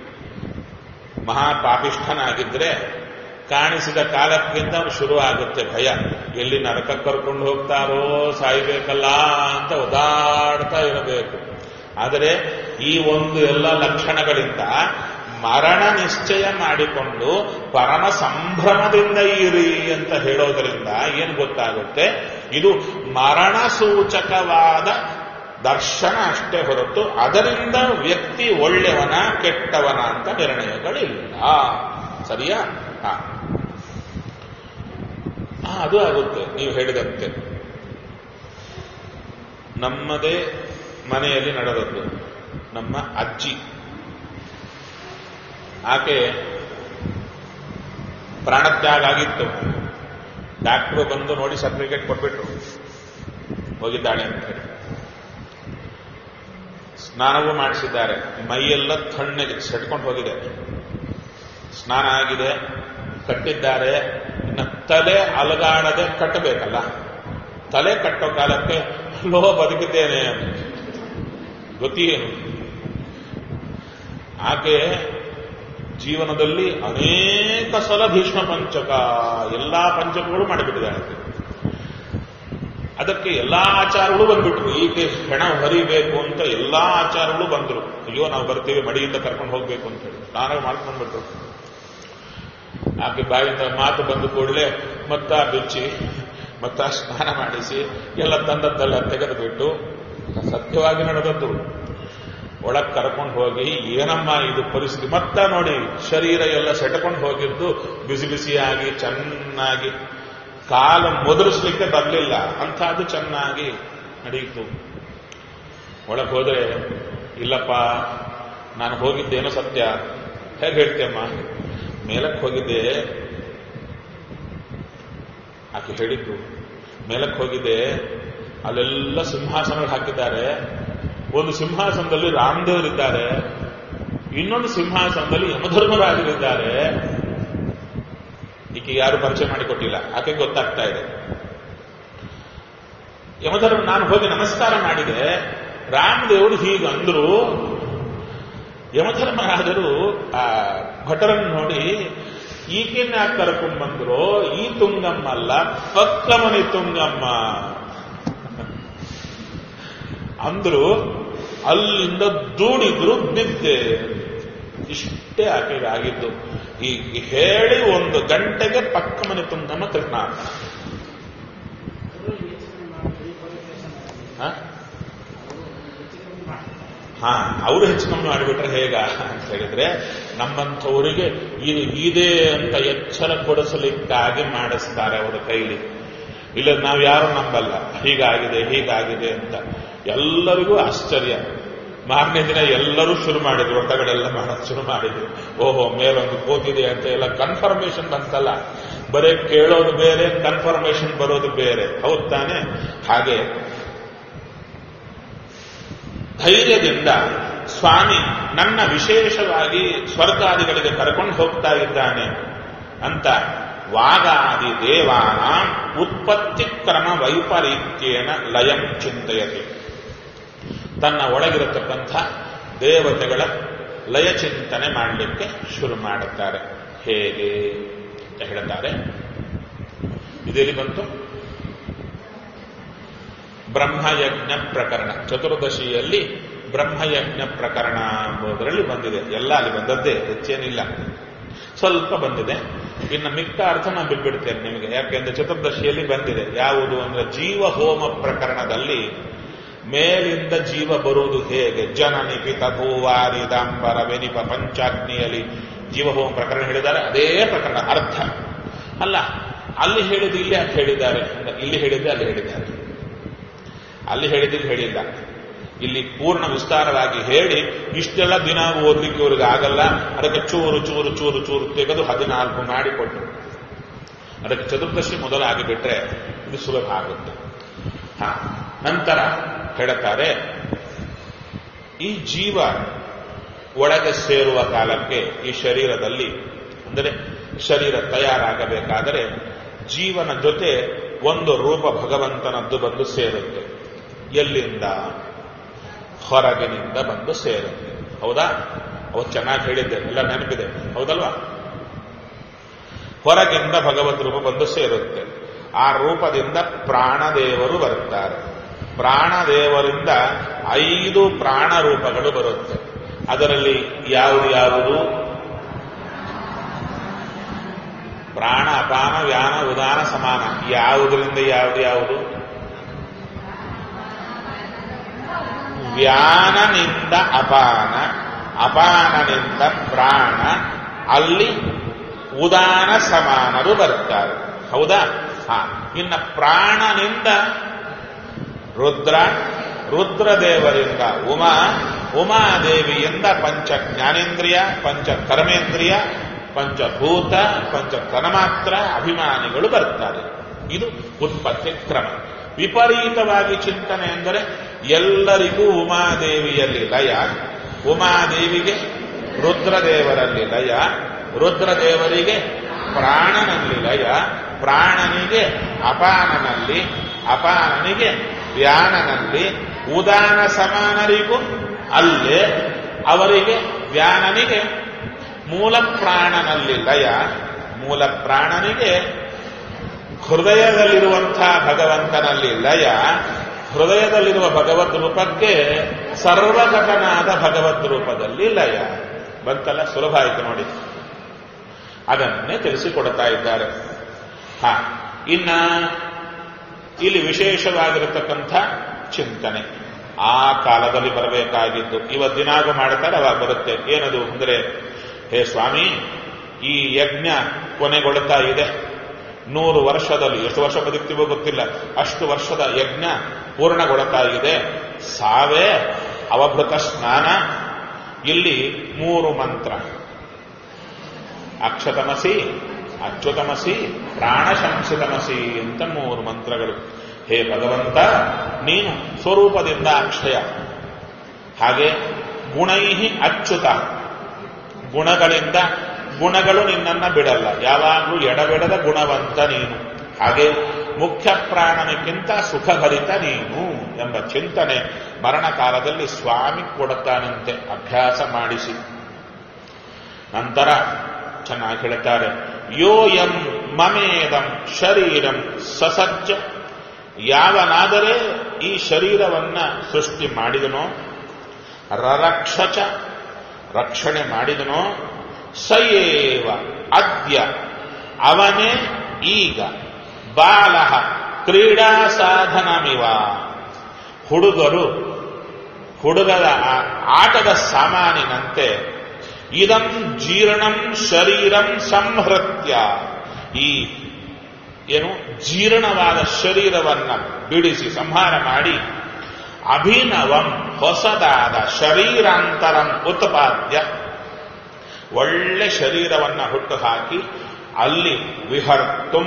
ಮಹಾಪಾಪಿಷ್ಠನಾಗಿದ್ರೆ ಕಾಣಿಸಿದ ಕಾಲಕ್ಕಿಂತ ಶುರು ಆಗುತ್ತೆ ಭಯ ಎಲ್ಲಿ ನರಕ ಕರ್ಕೊಂಡು ಹೋಗ್ತಾರೋ ಸಾಯ್ಬೇಕಲ್ಲ ಅಂತ ಒದಾಡ್ತಾ ಇರಬೇಕು ಆದರೆ ಈ ಒಂದು ಎಲ್ಲ ಲಕ್ಷಣಗಳಿಂದ ಮರಣ ನಿಶ್ಚಯ ಮಾಡಿಕೊಂಡು ಪರಮ ಸಂಭ್ರಮದಿಂದ ಇರಿ ಅಂತ ಹೇಳೋದರಿಂದ ಏನು ಗೊತ್ತಾಗುತ್ತೆ ಇದು ಮರಣ ಸೂಚಕವಾದ ದರ್ಶನ ಅಷ್ಟೇ ಹೊರತು ಅದರಿಂದ ವ್ಯಕ್ತಿ ಒಳ್ಳೆಯವನ ಕೆಟ್ಟವನ ಅಂತ ನಿರ್ಣಯಗಳಿಲ್ಲ ಸರಿಯಾ ಹಾ ಹಾ ಅದು ಆಗುತ್ತೆ ನೀವು ಹೇಳಿದಂತೆ ನಮ್ಮದೇ ಮನೆಯಲ್ಲಿ ನಡೆದದ್ದು ನಮ್ಮ ಅಜ್ಜಿ ಆಕೆ ಪ್ರಾಣತ್ಯಾಗ ಆಗಿತ್ತು ಡಾಕ್ಟ್ರು ಬಂದು ನೋಡಿ ಸರ್ಟಿಫಿಕೇಟ್ ಕೊಟ್ಬಿಟ್ರು ಹೋಗಿದ್ದಾಳೆ ಅಂತ ಹೇಳಿ ಸ್ನಾನವೂ ಮಾಡಿಸಿದ್ದಾರೆ ಮೈಯೆಲ್ಲ ತಣ್ಣಗೆ ಸೆಟ್ಕೊಂಡು ಹೋಗಿದೆ ಸ್ನಾನ ಆಗಿದೆ ಕಟ್ಟಿದ್ದಾರೆ ಇನ್ನು ತಲೆ ಅಲಗಾಡದೆ ಕಟ್ಟಬೇಕಲ್ಲ ತಲೆ ಕಟ್ಟೋ ಕಾಲಕ್ಕೆ ಲೋ ಬದುಕಿದ್ದೇನೆ ಗತಿ ಏನು ಆಕೆ ಜೀವನದಲ್ಲಿ ಅನೇಕ ಸಲ ಭೀಷ್ಮ ಪಂಚಕ ಎಲ್ಲಾ ಪಂಚಕಗಳು ಮಾಡಿಬಿಟ್ಟಿದ್ದಾರೆ ಅದಕ್ಕೆ ಎಲ್ಲಾ ಆಚಾರಗಳು ಬಂದ್ಬಿಟ್ರು ಈಗ ಹೆಣ ಹರಿಬೇಕು ಅಂತ ಎಲ್ಲಾ ಆಚಾರಗಳು ಬಂದ್ರು ಅಯ್ಯೋ ನಾವು ಬರ್ತೀವಿ ಮಡಿಯಿಂದ ಕರ್ಕೊಂಡು ಹೋಗ್ಬೇಕು ಅಂತ ಹೇಳಿ ಸ್ನಾನ ಮಾಡ್ಕೊಂಡ್ಬಿಟ್ರು ಆಕೆ ಬಾಯಿಂದ ಮಾತು ಬಂದ ಕೂಡಲೇ ಮತ್ತ ಬಿಚ್ಚಿ ಮತ್ತ ಸ್ನಾನ ಮಾಡಿಸಿ ಎಲ್ಲ ತಂದದ್ದೆಲ್ಲ ತೆಗೆದುಬಿಟ್ಟು ಸತ್ಯವಾಗಿ ನಡೆದದ್ದು ಒಳಗ್ ಕರ್ಕೊಂಡು ಹೋಗಿ ಏನಮ್ಮ ಇದು ಪರಿಸ್ಥಿತಿ ಮತ್ತ ನೋಡಿ ಶರೀರ ಎಲ್ಲ ಸೆಟಕೊಂಡು ಹೋಗಿದ್ದು ಬಿಸಿ ಬಿಸಿಯಾಗಿ ಚೆನ್ನಾಗಿ ಕಾಲು ಮುದುರಿಸ್ಲಿಕ್ಕೆ ಬರಲಿಲ್ಲ ಅಂಥದ್ದು ಚೆನ್ನಾಗಿ ನಡೆಯಿತು ಒಳಗೆ ಹೋದ್ರೆ ಇಲ್ಲಪ್ಪ ನಾನು ಹೋಗಿದ್ದೇನೋ ಸತ್ಯ ಹೇಗೆ ಹೇಳ್ತೀಯಮ್ಮ ಮೇಲಕ್ಕೆ ಹೋಗಿದ್ದೆ ಆಕೆ ಹೇಳಿದ್ದು ಮೇಲಕ್ಕೆ ಹೋಗಿದ್ದೆ ಅಲ್ಲೆಲ್ಲ ಸಿಂಹಾಸನಗಳು ಹಾಕಿದ್ದಾರೆ ಒಂದು ಸಿಂಹಾಸನದಲ್ಲಿ ರಾಮದೇವರಿದ್ದಾರೆ ಇನ್ನೊಂದು ಸಿಂಹಾಸನದಲ್ಲಿ ಯಮಧರ್ಮರಾಜರಿದ್ದಾರೆ ಈಕೆ ಯಾರು ಪರಿಚಯ ಮಾಡಿಕೊಟ್ಟಿಲ್ಲ ಆಕೆ ಗೊತ್ತಾಗ್ತಾ ಇದೆ ಯಮಧರ್ಮ ನಾನು ಹೋಗಿ ನಮಸ್ಕಾರ ಮಾಡಿದೆ ರಾಮದೇವರು ಹೀಗಂದ್ರು ಯಮಧರ್ಮರಾಜರು ಆ ಭಟರನ್ನು ನೋಡಿ ಈಕೆನ್ನ ಯಾಕೆ ಕರ್ಕೊಂಡು ಬಂದ್ರು ಈ ತುಂಗಮ್ಮ ಅಲ್ಲ ಪಕ್ಕ ಮನೆ ತುಂಗಮ್ಮ ಅಂದ್ರು ಅಲ್ಲಿಂದ ದೂಡಿದ್ರು ಬಿದ್ದೆ ಇಷ್ಟೇ ಆಕೆಗೆ ಆಗಿದ್ದು ಈ ಹೇಳಿ ಒಂದು ಗಂಟೆಗೆ ಪಕ್ಕ ಮನೆ ತುಂಗಮ್ಮ ಕೃಷ್ಣ ಹಾ ಅವರು ಹೆಚ್ಚು ಕಮ್ಮಿ ಮಾಡಿಬಿಟ್ರೆ ಹೇಗ ಅಂತ ಹೇಳಿದ್ರೆ ನಮ್ಮಂಥವರಿಗೆ ಇದು ಇದೆ ಅಂತ ಎಚ್ಚರ ಕೊಡಿಸಲಿಕ್ಕಾಗಿ ಮಾಡಿಸ್ತಾರೆ ಅವರ ಕೈಲಿ ಇಲ್ಲ ನಾವು ಯಾರು ನಂಬಲ್ಲ ಹೀಗಾಗಿದೆ ಹೀಗಾಗಿದೆ ಅಂತ ಎಲ್ಲರಿಗೂ ಆಶ್ಚರ್ಯ ಮಾರನೇ ದಿನ ಎಲ್ಲರೂ ಶುರು ಮಾಡಿದ್ರು ಒಟ್ಟಗಡೆಲ್ಲ ಮಾಡೋದು ಶುರು ಮಾಡಿದ್ರು ಓಹೋ ಮೇಲೊಂದು ಹೋಗಿದೆ ಅಂತ ಎಲ್ಲ ಕನ್ಫರ್ಮೇಶನ್ ಬಂತಲ್ಲ ಬರೀ ಕೇಳೋದು ಬೇರೆ ಕನ್ಫರ್ಮೇಶನ್ ಬರೋದು ಬೇರೆ ಹೌದ್ ತಾನೆ ಹಾಗೆ ಧೈರ್ಯದಿಂದ ಸ್ವಾಮಿ ನನ್ನ ವಿಶೇಷವಾಗಿ ಸ್ವರ್ಗಾದಿಗಳಿಗೆ ಕರ್ಕೊಂಡು ಹೋಗ್ತಾ ಇದ್ದಾನೆ ಅಂತ ವಾಗಾದಿ ದೇವಾನ ಉತ್ಪತ್ತಿ ಕ್ರಮ ವೈಪರೀತ್ಯೇನ ಲಯಂ ಚಿಂತೆಯತಿ ತನ್ನ ಒಳಗಿರತಕ್ಕಂಥ ದೇವತೆಗಳ ಲಯ ಚಿಂತನೆ ಮಾಡಲಿಕ್ಕೆ ಶುರು ಮಾಡುತ್ತಾರೆ ಹೇಗೆ ಅಂತ ಹೇಳ್ತಾರೆ ಇದೆಲ್ಲಿ ಬಂತು ಬ್ರಹ್ಮಯಜ್ಞ ಪ್ರಕರಣ ಚತುರ್ದಶಿಯಲ್ಲಿ ಬ್ರಹ್ಮಯಜ್ಞ ಪ್ರಕರಣ ಎಂಬುದರಲ್ಲಿ ಬಂದಿದೆ ಎಲ್ಲ ಅಲ್ಲಿ ಬಂದದ್ದೇ ಹೆಚ್ಚೇನಿಲ್ಲ ಸ್ವಲ್ಪ ಬಂದಿದೆ ಇನ್ನು ಮಿಕ್ಕ ಅರ್ಥ ನಾನು ಬಿಟ್ಬಿಡ್ತೇನೆ ನಿಮಗೆ ಯಾಕೆಂದ್ರೆ ಚತುರ್ದಶಿಯಲ್ಲಿ ಬಂದಿದೆ ಯಾವುದು ಅಂದ್ರೆ ಜೀವ ಹೋಮ ಪ್ರಕರಣದಲ್ಲಿ ಮೇಲಿಂದ ಜೀವ ಬರುವುದು ಹೇಗೆ ಜನನಿ ಪಿತ ಭೂವಾರಿ ದಾಂಬರ ವೆನಿಪ ಪಂಚಾಗ್ನಿಯಲ್ಲಿ ಜೀವಹೋಮ ಪ್ರಕರಣ ಹೇಳಿದ್ದಾರೆ ಅದೇ ಪ್ರಕರಣ ಅರ್ಥ ಅಲ್ಲ ಅಲ್ಲಿ ಹೇಳಿದ್ದು ಇಲ್ಲಿ ಯಾಕೆ ಹೇಳಿದ್ದಾರೆ ಅಂದ್ರೆ ಇಲ್ಲಿ ಹೇಳಿದ್ದೆ ಅಲ್ಲಿ ಹೇಳಿದ್ದಾರೆ ಅಲ್ಲಿ ಹೇಳಿದ್ದು ಹೇಳಿಲ್ಲ ಇಲ್ಲಿ ಪೂರ್ಣ ವಿಸ್ತಾರವಾಗಿ ಹೇಳಿ ಇಷ್ಟೆಲ್ಲ ದಿನ ಓದ್ಲಿಕ್ಕೆ ಇವ್ರಿಗೆ ಆಗಲ್ಲ ಅದಕ್ಕೆ ಚೂರು ಚೂರು ಚೂರು ಚೂರು ತೆಗೆದು ಹದಿನಾಲ್ಕು ಮಾಡಿಕೊಟ್ರು ಅದಕ್ಕೆ ಚತುರ್ದಶಿ ಮೊದಲಾಗಿ ಬಿಟ್ರೆ ಇದು ಸುಲಭ ಆಗುತ್ತೆ ಹ ನಂತರ ಹೇಳುತ್ತಾರೆ ಈ ಜೀವ ಒಳಗೆ ಸೇರುವ ಕಾಲಕ್ಕೆ ಈ ಶರೀರದಲ್ಲಿ ಅಂದರೆ ಶರೀರ ತಯಾರಾಗಬೇಕಾದರೆ ಜೀವನ ಜೊತೆ ಒಂದು ರೂಪ ಭಗವಂತನದ್ದು ಬಂದು ಸೇರುತ್ತೆ ಎಲ್ಲಿಂದ ಹೊರಗಿನಿಂದ ಬಂದು ಸೇರುತ್ತೆ ಹೌದಾ ಅವತ್ತು ಚೆನ್ನಾಗಿ ಹೇಳಿದ್ದೆ ಎಲ್ಲ ನೆನಪಿದೆ ಹೌದಲ್ವಾ ಹೊರಗಿಂದ ಭಗವದ್ ರೂಪ ಬಂದು ಸೇರುತ್ತೆ ಆ ರೂಪದಿಂದ ಪ್ರಾಣದೇವರು ಬರುತ್ತಾರೆ ಪ್ರಾಣದೇವರಿಂದ ಐದು ಪ್ರಾಣ ರೂಪಗಳು ಬರುತ್ತೆ ಅದರಲ್ಲಿ ಯಾವುದು ಯಾವುದು ಪ್ರಾಣ ಅಪಾನ ವ್ಯಾನ ಉದಾನ ಸಮಾನ ಯಾವುದರಿಂದ ಯಾವುದು ಯಾವುದು ವ್ಯಾನನಿಂದ ಅಪಾನ ಅಪಾನನಿಂದ ಪ್ರಾಣ ಅಲ್ಲಿ ಉದಾನ ಸಮಾನರು ಬರ್ತಾರೆ ಹೌದಾ ಹಾ ಇನ್ನು ಪ್ರಾಣನಿಂದ ರುದ್ರ ರುದ್ರದೇವರಿಂದ ಉಮಾ ಉಮಾದೇವಿಯಿಂದ ಪಂಚ ಜ್ಞಾನೇಂದ್ರಿಯ ಪಂಚ ಕರ್ಮೇಂದ್ರಿಯ ಪಂಚಭೂತ ಪಂಚ ತನ್ಮಾತ್ರ ಅಭಿಮಾನಿಗಳು ಬರ್ತಾರೆ ಇದು ಉತ್ಪತ್ತಿ ಕ್ರಮ ವಿಪರೀತವಾಗಿ ಚಿಂತನೆ ಅಂದರೆ ಎಲ್ಲರಿಗೂ ಉಮಾದೇವಿಯಲ್ಲಿ ಲಯ ಉಮಾದೇವಿಗೆ ರುದ್ರದೇವರಲ್ಲಿ ಲಯ ರುದ್ರದೇವರಿಗೆ ಪ್ರಾಣನಲ್ಲಿ ಲಯ ಪ್ರಾಣನಿಗೆ ಅಪಾನನಲ್ಲಿ ಅಪಾನನಿಗೆ ವ್ಯಾನನಲ್ಲಿ ಉದಾನ ಸಮಾನರಿಗೂ ಅಲ್ಲೇ ಅವರಿಗೆ ವ್ಯಾನನಿಗೆ ಮೂಲ ಪ್ರಾಣನಲ್ಲಿ ಲಯ ಮೂಲ ಪ್ರಾಣನಿಗೆ ಹೃದಯದಲ್ಲಿರುವಂತಹ ಭಗವಂತನಲ್ಲಿ ಲಯ ಹೃದಯದಲ್ಲಿರುವ ಭಗವದ್ ರೂಪಕ್ಕೆ ಸರ್ವಘಟನಾದ ಭಗವದ್ ರೂಪದಲ್ಲಿ ಲಯ ಬಂತಲ್ಲ ಸುಲಭ ಆಯಿತು ನೋಡಿ ಅದನ್ನೇ ತಿಳಿಸಿಕೊಡ್ತಾ ಇದ್ದಾರೆ ಹಾ ಇನ್ನ ಇಲ್ಲಿ ವಿಶೇಷವಾಗಿರತಕ್ಕಂಥ ಚಿಂತನೆ ಆ ಕಾಲದಲ್ಲಿ ಬರಬೇಕಾಗಿದ್ದು ಇವತ್ತಿನಾಗ ಮಾಡ್ತಾರೆ ಅವಾಗ ಬರುತ್ತೆ ಏನದು ಅಂದರೆ ಹೇ ಸ್ವಾಮಿ ಈ ಯಜ್ಞ ಕೊನೆಗೊಳ್ಳುತ್ತಾ ಇದೆ ನೂರು ವರ್ಷದಲ್ಲಿ ಎಷ್ಟು ವರ್ಷ ಬದುಕ್ತೀವೋ ಗೊತ್ತಿಲ್ಲ ಅಷ್ಟು ವರ್ಷದ ಯಜ್ಞ ಪೂರ್ಣಗೊಳ್ಳುತ್ತಾ ಇದೆ ಸಾವೇ ಅವಭೃತ ಸ್ನಾನ ಇಲ್ಲಿ ಮೂರು ಮಂತ್ರ ಅಕ್ಷತಮಸಿ ಅಚ್ಯುತಮಸಿ ಪ್ರಾಣಶಂಸಿತಮಸಿ ಅಂತ ಮೂರು ಮಂತ್ರಗಳು ಹೇ ಭಗವಂತ ನೀನು ಸ್ವರೂಪದಿಂದ ಅಕ್ಷಯ ಹಾಗೆ ಗುಣೈಹಿ ಅಚ್ಯುತ ಗುಣಗಳಿಂದ ಗುಣಗಳು ನಿನ್ನನ್ನ ಬಿಡಲ್ಲ ಯಾವಾಗಲೂ ಎಡಬಿಡದ ಗುಣವಂತ ನೀನು ಹಾಗೆ ಮುಖ್ಯ ಪ್ರಾಣನಕ್ಕಿಂತ ಸುಖಭರಿತ ನೀನು ಎಂಬ ಚಿಂತನೆ ಮರಣ ಕಾಲದಲ್ಲಿ ಸ್ವಾಮಿ ಕೊಡುತ್ತಾನಂತೆ ಅಭ್ಯಾಸ ಮಾಡಿಸಿ ನಂತರ ಚೆನ್ನಾಗಿ ಹೇಳ್ತಾರೆ ಯೋಯಂ ಮಮೇದಂ ಶರೀರಂ ಸಸಜ್ಜ ಯಾವನಾದರೆ ಈ ಶರೀರವನ್ನ ಸೃಷ್ಟಿ ಮಾಡಿದನೋ ರರಕ್ಷಚ ರಕ್ಷಣೆ ಮಾಡಿದನೋ ಸಯೇವ ಅದ್ಯ ಅವನೇ ಈಗ ಬಾಲ ಕ್ರೀಡಾ ಸಾಧನಮಿವ ಹುಡುಗರು ಹುಡುಗರ ಆಟದ ಸಾಮಾನಿನಂತೆ ಇದಂ ಜೀರ್ಣಂ ಶರೀರಂ ಸಂಹೃತ್ಯ ಈ ಏನು ಜೀರ್ಣವಾದ ಶರೀರವನ್ನ ಬಿಡಿಸಿ ಸಂಹಾರ ಮಾಡಿ ಅಭಿನವಂ ಹೊಸದಾದ ಶರೀರಾಂತರಂ ಉತ್ಪಾದ್ಯ ಒಳ್ಳೆ ಶರೀರವನ್ನ ಹುಟ್ಟು ಹಾಕಿ ಅಲ್ಲಿ ವಿಹರ್ತುಂ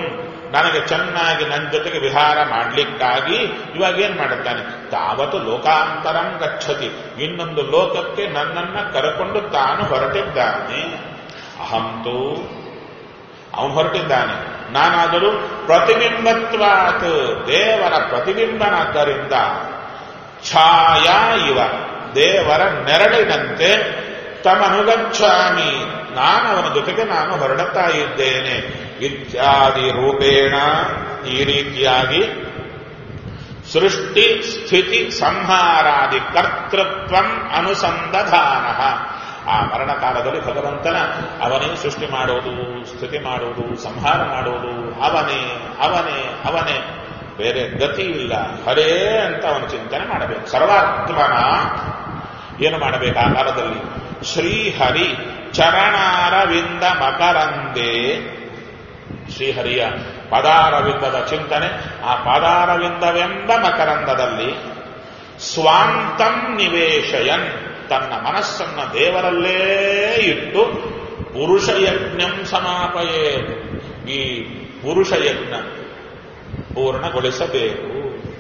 ನನಗೆ ಚೆನ್ನಾಗಿ ನನ್ನ ಜೊತೆಗೆ ವಿಹಾರ ಮಾಡ್ಲಿಕ್ಕಾಗಿ ಇವಾಗ ಏನ್ ಮಾಡುತ್ತಾನೆ ತಾವತ್ತು ಲೋಕಾಂತರಂ ಗಚ್ಚತಿ ಇನ್ನೊಂದು ಲೋಕಕ್ಕೆ ನನ್ನನ್ನ ಕರೆಕೊಂಡು ತಾನು ಹೊರಟಿದ್ದಾನೆ ಅಹಂತೂ ಅವನು ಹೊರಟಿದ್ದಾನೆ ನಾನಾದರೂ ಪ್ರತಿಬಿಂಬತ್ವಾತ್ ದೇವರ ಪ್ರತಿಬಿಂಬನಾದ್ದರಿಂದ ಛಾಯಾ ಇವ ದೇವರ ನೆರಳಿನಂತೆ ತಮನುಗಚ್ಚಾಮಿ ನಾನು ಅವನ ಜೊತೆಗೆ ನಾನು ಹೊರಡುತ್ತಾ ಇದ್ದೇನೆ ಇತ್ಯಾದಿ ರೂಪೇಣ ಈ ರೀತಿಯಾಗಿ ಸೃಷ್ಟಿ ಸ್ಥಿತಿ ಸಂಹಾರಾದಿ ಕರ್ತೃತ್ವ ಅನುಸಂಧಾನ ಆ ಮರಣ ಕಾಲದಲ್ಲಿ ಭಗವಂತನ ಅವನೇ ಸೃಷ್ಟಿ ಮಾಡುವುದು ಸ್ಥಿತಿ ಮಾಡುವುದು ಸಂಹಾರ ಮಾಡುವುದು ಅವನೇ ಅವನೇ ಅವನೇ ಬೇರೆ ಗತಿ ಇಲ್ಲ ಹರೇ ಅಂತ ಅವನು ಚಿಂತನೆ ಮಾಡಬೇಕು ಸರ್ವಾತ್ಮನ ಏನು ಮಾಡಬೇಕು ಆ ಕಾಲದಲ್ಲಿ ಶ್ರೀಹರಿ ಚರಣಾರವಿಂದ ಮಕರಂದೇ ಶ್ರೀಹರಿಯ ಪದಾರವಿಂದದ ಚಿಂತನೆ ಆ ಪದಾರವಿಂದವೆಂಬ ಮಕರಂದದಲ್ಲಿ ಸ್ವಾಂತಂ ನಿವೇಶಯನ್ ತನ್ನ ಮನಸ್ಸನ್ನ ದೇವರಲ್ಲೇ ಇಟ್ಟು ಪುರುಷಯಜ್ಞಂ ಸಮಾಪಯೇ ಈ ಪುರುಷಯಜ್ಞ ಪೂರ್ಣಗೊಳಿಸಬೇಕು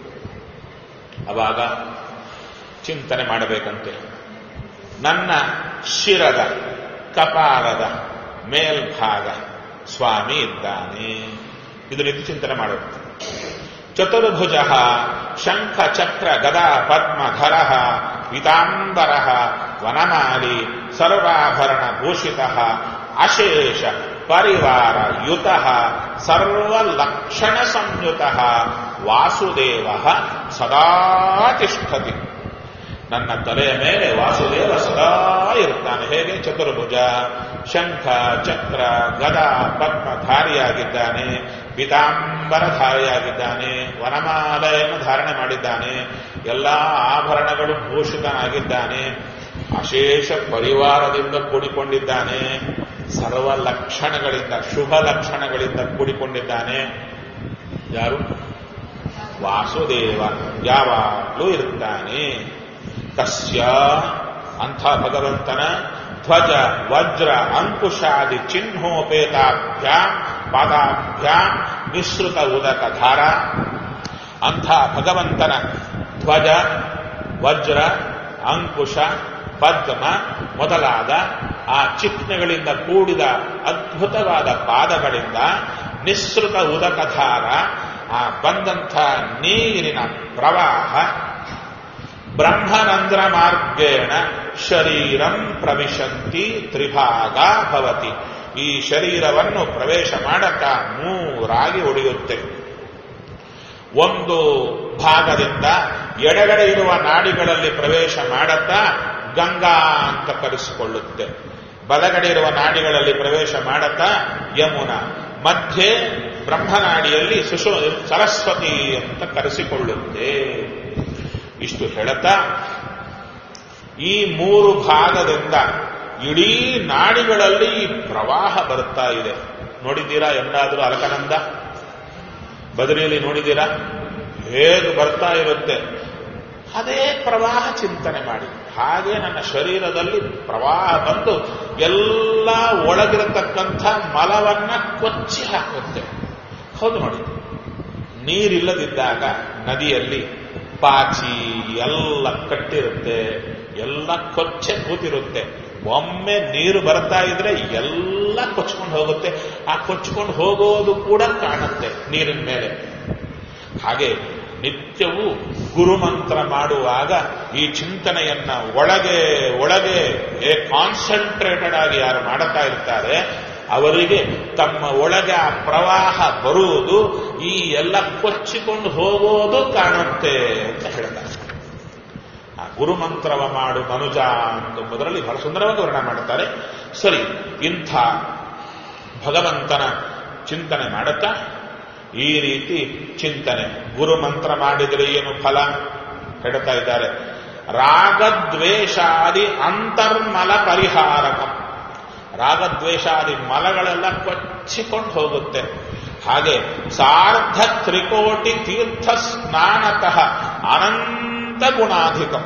ಅವಾಗ ಚಿಂತನೆ ಮಾಡಬೇಕಂತೆ ನನ್ನ ಶಿರದ ಕಪಾಲದ ಮೇಲ್ಭಾಗ ಸ್ವಾಮಿ ಇದ್ದಾನೆ ಇದು ರೀತಿ ಚಿಂತನೆ ಮಾಡುತ್ತೆ ಚತುರ್ಭುಜ ಶಂಖ ಚಕ್ರ ಗದಾ ಪದ್ಮಧರ ಪೀತಾಂಬರ ವನಮಾಲಿ ಸರ್ವಾಭರಣ ಭೂಷಿತ ಅಶೇಷ ಪರಿವಾರ ಯುತ ಸರ್ವಲಕ್ಷಣ ಸಂಯುತ ವಾಸುದೇವ ಸದಾ ತಿಷ್ಠತಿ ನನ್ನ ತಲೆಯ ಮೇಲೆ ವಾಸುದೇವ ಸದಾ ಇರ್ತಾನೆ ಹೇಗೆ ಚತುರ್ಭುಜ ಶಂಖ ಚಕ್ರ ಗದ ಪದ್ಮಧಾರಿಯಾಗಿದ್ದಾನೆ ಪಿತಾಂಬರಧಾರಿಯಾಗಿದ್ದಾನೆ ವನಮಾಲೆಯನ್ನು ಧಾರಣೆ ಮಾಡಿದ್ದಾನೆ ಎಲ್ಲಾ ಆಭರಣಗಳು ಭೂಷಿತನಾಗಿದ್ದಾನೆ ಅಶೇಷ ಪರಿವಾರದಿಂದ ಕೂಡಿಕೊಂಡಿದ್ದಾನೆ ಸರ್ವ ಲಕ್ಷಣಗಳಿಂದ ಶುಭ ಲಕ್ಷಣಗಳಿಂದ ಕೂಡಿಕೊಂಡಿದ್ದಾನೆ ಯಾರು ವಾಸುದೇವ ಯಾವಾಗಲೂ ಇರುತ್ತಾನೆ ತಸ್ಯ ಅಂಥ ಭಗವಂತನ ಧ್ವಜ ವಜ್ರ ಅಂಕುಶಾದಿ ಚಿಹ್ನೋಪೇತಾಭ್ಯಾಂ ಪಾದಾಭ್ಯಾಂ ವಿಸ್ತೃತ ಉದಕ ಧಾರ ಅಂಥ ಭಗವಂತನ ಧ್ವಜ ವಜ್ರ ಅಂಕುಶ ಪದ್ಮ ಮೊದಲಾದ ಆ ಚಿಹ್ನೆಗಳಿಂದ ಕೂಡಿದ ಅದ್ಭುತವಾದ ಪಾದಗಳಿಂದ ನಿಸೃತ ಉದಕಧಾರ ಆ ಬಂದಂಥ ನೀರಿನ ಪ್ರವಾಹ ಬ್ರಹ್ಮರಂಧ್ರ ಮಾರ್ಗೇಣ ಶರೀರಂ ಪ್ರವಿಶಂತಿ ತ್ರಿಭಾಗ ಭವತಿ ಈ ಶರೀರವನ್ನು ಪ್ರವೇಶ ಮಾಡತಾ ಮೂರಾಗಿ ಒಡೆಯುತ್ತೆ ಒಂದು ಭಾಗದಿಂದ ಎಡಗಡೆ ಇರುವ ನಾಡಿಗಳಲ್ಲಿ ಪ್ರವೇಶ ಮಾಡತಾ ಗಂಗಾ ಅಂತ ಕರೆಸಿಕೊಳ್ಳುತ್ತೆ ಬಲಗಡೆ ಇರುವ ನಾಡಿಗಳಲ್ಲಿ ಪ್ರವೇಶ ಮಾಡತಾ ಯಮುನ ಮಧ್ಯೆ ಬ್ರಹ್ಮನಾಡಿಯಲ್ಲಿ ಸುಶೋ ಸರಸ್ವತಿ ಅಂತ ಕರೆಸಿಕೊಳ್ಳುತ್ತೆ ಇಷ್ಟು ಹೇಳುತ್ತಾ ಈ ಮೂರು ಭಾಗದಿಂದ ಇಡೀ ನಾಡಿಗಳಲ್ಲಿ ಈ ಪ್ರವಾಹ ಬರ್ತಾ ಇದೆ ನೋಡಿದ್ದೀರಾ ಎಂದಾದರೂ ಅಲಕನಂದ ಬದರಿಯಲ್ಲಿ ನೋಡಿದ್ದೀರಾ ಹೇಗೆ ಬರ್ತಾ ಇರುತ್ತೆ ಅದೇ ಪ್ರವಾಹ ಚಿಂತನೆ ಮಾಡಿ ಹಾಗೆ ನನ್ನ ಶರೀರದಲ್ಲಿ ಪ್ರವಾಹ ಬಂದು ಎಲ್ಲ ಒಳಗಿರತಕ್ಕಂಥ ಮಲವನ್ನ ಕೊಚ್ಚಿ ಹಾಕುತ್ತೆ ಹೌದು ನೋಡಿ ನೀರಿಲ್ಲದಿದ್ದಾಗ ನದಿಯಲ್ಲಿ ಪಾಚಿ ಎಲ್ಲ ಕಟ್ಟಿರುತ್ತೆ ಎಲ್ಲ ಕೊಚ್ಚೆ ಕೂತಿರುತ್ತೆ ಒಮ್ಮೆ ನೀರು ಬರ್ತಾ ಇದ್ರೆ ಎಲ್ಲ ಕೊಚ್ಕೊಂಡು ಹೋಗುತ್ತೆ ಆ ಕೊಚ್ಕೊಂಡು ಹೋಗೋದು ಕೂಡ ಕಾಣುತ್ತೆ ನೀರಿನ ಮೇಲೆ ಹಾಗೆ ನಿತ್ಯವೂ ಗುರುಮಂತ್ರ ಮಾಡುವಾಗ ಈ ಚಿಂತನೆಯನ್ನ ಒಳಗೆ ಒಳಗೆ ಕಾನ್ಸಂಟ್ರೇಟೆಡ್ ಆಗಿ ಯಾರು ಮಾಡುತ್ತಾ ಇರ್ತಾರೆ ಅವರಿಗೆ ತಮ್ಮ ಒಳಗೆ ಆ ಪ್ರವಾಹ ಬರುವುದು ಈ ಎಲ್ಲ ಕೊಚ್ಚಿಕೊಂಡು ಹೋಗೋದು ಕಾಣುತ್ತೆ ಅಂತ ಹೇಳ್ತಾರೆ ಆ ಗುರುಮಂತ್ರವ ಮಾಡು ಮನುಜ ಎಂಬುದರಲ್ಲಿ ಬಹಳ ಸುಂದರವಾಗಿ ವರ್ಣನೆ ಮಾಡುತ್ತಾರೆ ಸರಿ ಇಂಥ ಭಗವಂತನ ಚಿಂತನೆ ಮಾಡುತ್ತಾ ಈ ರೀತಿ ಚಿಂತನೆ ಗುರುಮಂತ್ರ ಮಾಡಿದರೆ ಏನು ಫಲ ಹೇಳ್ತಾ ಇದ್ದಾರೆ ರಾಗದ್ವೇಷಾದಿ ಅಂತರ್ಮಲ ಪರಿಹಾರಕ ರಾಗದ್ವೇಷಾದಿ ಮಲಗಳೆಲ್ಲ ಕೊಚ್ಚಿಕೊಂಡು ಹೋಗುತ್ತೆ ಹಾಗೆ ಸಾರ್ಧ ತ್ರಿಕೋಟಿ ತೀರ್ಥ ಸ್ನಾನತಃ ಅನಂತ ಗುಣಾಧಿಕಂ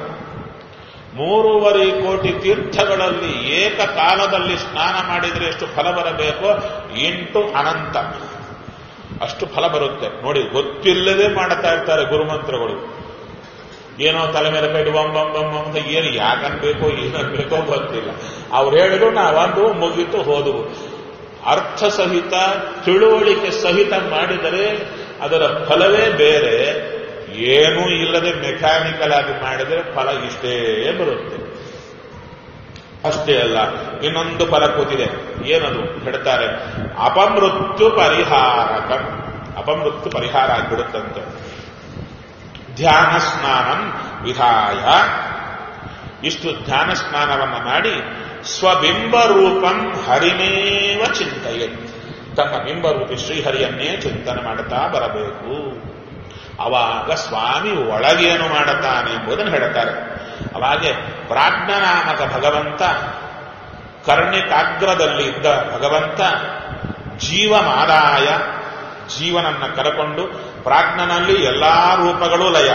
ಮೂರುವರೆ ಕೋಟಿ ತೀರ್ಥಗಳಲ್ಲಿ ಏಕಕಾಲದಲ್ಲಿ ಸ್ನಾನ ಮಾಡಿದರೆ ಎಷ್ಟು ಫಲ ಬರಬೇಕೋ ಎಂಟು ಅನಂತ ಅಷ್ಟು ಫಲ ಬರುತ್ತೆ ನೋಡಿ ಗೊತ್ತಿಲ್ಲದೆ ಮಾಡ್ತಾ ಇರ್ತಾರೆ ಗುರುಮಂತ್ರಗಳು ಏನೋ ತಲೆ ಮೇಲೆ ಕೈ ಬಂ ಬಂ ಬಂ ಬಂ ಅಂತ ಏನು ಯಾಕನ್ಬೇಕೋ ಏನನ್ಬೇಕೋ ಗೊತ್ತಿಲ್ಲ ಅವ್ರು ಹೇಳಿದ್ರು ನಾವಂದು ಮುಗಿತು ಹೋದವು ಅರ್ಥ ಸಹಿತ ತಿಳುವಳಿಕೆ ಸಹಿತ ಮಾಡಿದರೆ ಅದರ ಫಲವೇ ಬೇರೆ ಏನೂ ಇಲ್ಲದೆ ಮೆಕ್ಯಾನಿಕಲ್ ಆಗಿ ಮಾಡಿದರೆ ಫಲ ಇಷ್ಟೇ ಬರುತ್ತೆ ಅಷ್ಟೇ ಅಲ್ಲ ಇನ್ನೊಂದು ಫಲ ಕೂತಿದೆ ಏನದು ಹೇಳ್ತಾರೆ ಅಪಮೃತ್ಯು ಪರಿಹಾರಕ ಅಪಮೃತ್ಯು ಪರಿಹಾರ ಆಗಿಬಿಡುತ್ತಂತೆ ಧ್ಯಾನ ಸ್ನಾನಂ ವಿಧಾಯ ಇಷ್ಟು ಧ್ಯಾನ ಸ್ನಾನವನ್ನು ಮಾಡಿ ಸ್ವಬಿಂಬ ರೂಪಂ ಹರಿಮೇವ ಚಿಂತೆಯ ತನ್ನ ಬಿಂಬರೂಪಿ ಶ್ರೀಹರಿಯನ್ನೇ ಚಿಂತನೆ ಮಾಡುತ್ತಾ ಬರಬೇಕು ಅವಾಗ ಸ್ವಾಮಿ ಒಳಗೇನು ಮಾಡುತ್ತಾನೆ ಎಂಬುದನ್ನು ಹೇಳುತ್ತಾರೆ ಅವಾಗೆ ಪ್ರಾಜ್ಞನಾಮಕ ಭಗವಂತ ಕರ್ಣಿಕಾಗ್ರದಲ್ಲಿ ಇದ್ದ ಭಗವಂತ ಜೀವಮಾದಾಯ ಜೀವನನ್ನ ಕರಕೊಂಡು ಪ್ರಾಜ್ಞನಲ್ಲಿ ಎಲ್ಲಾ ರೂಪಗಳು ಲಯ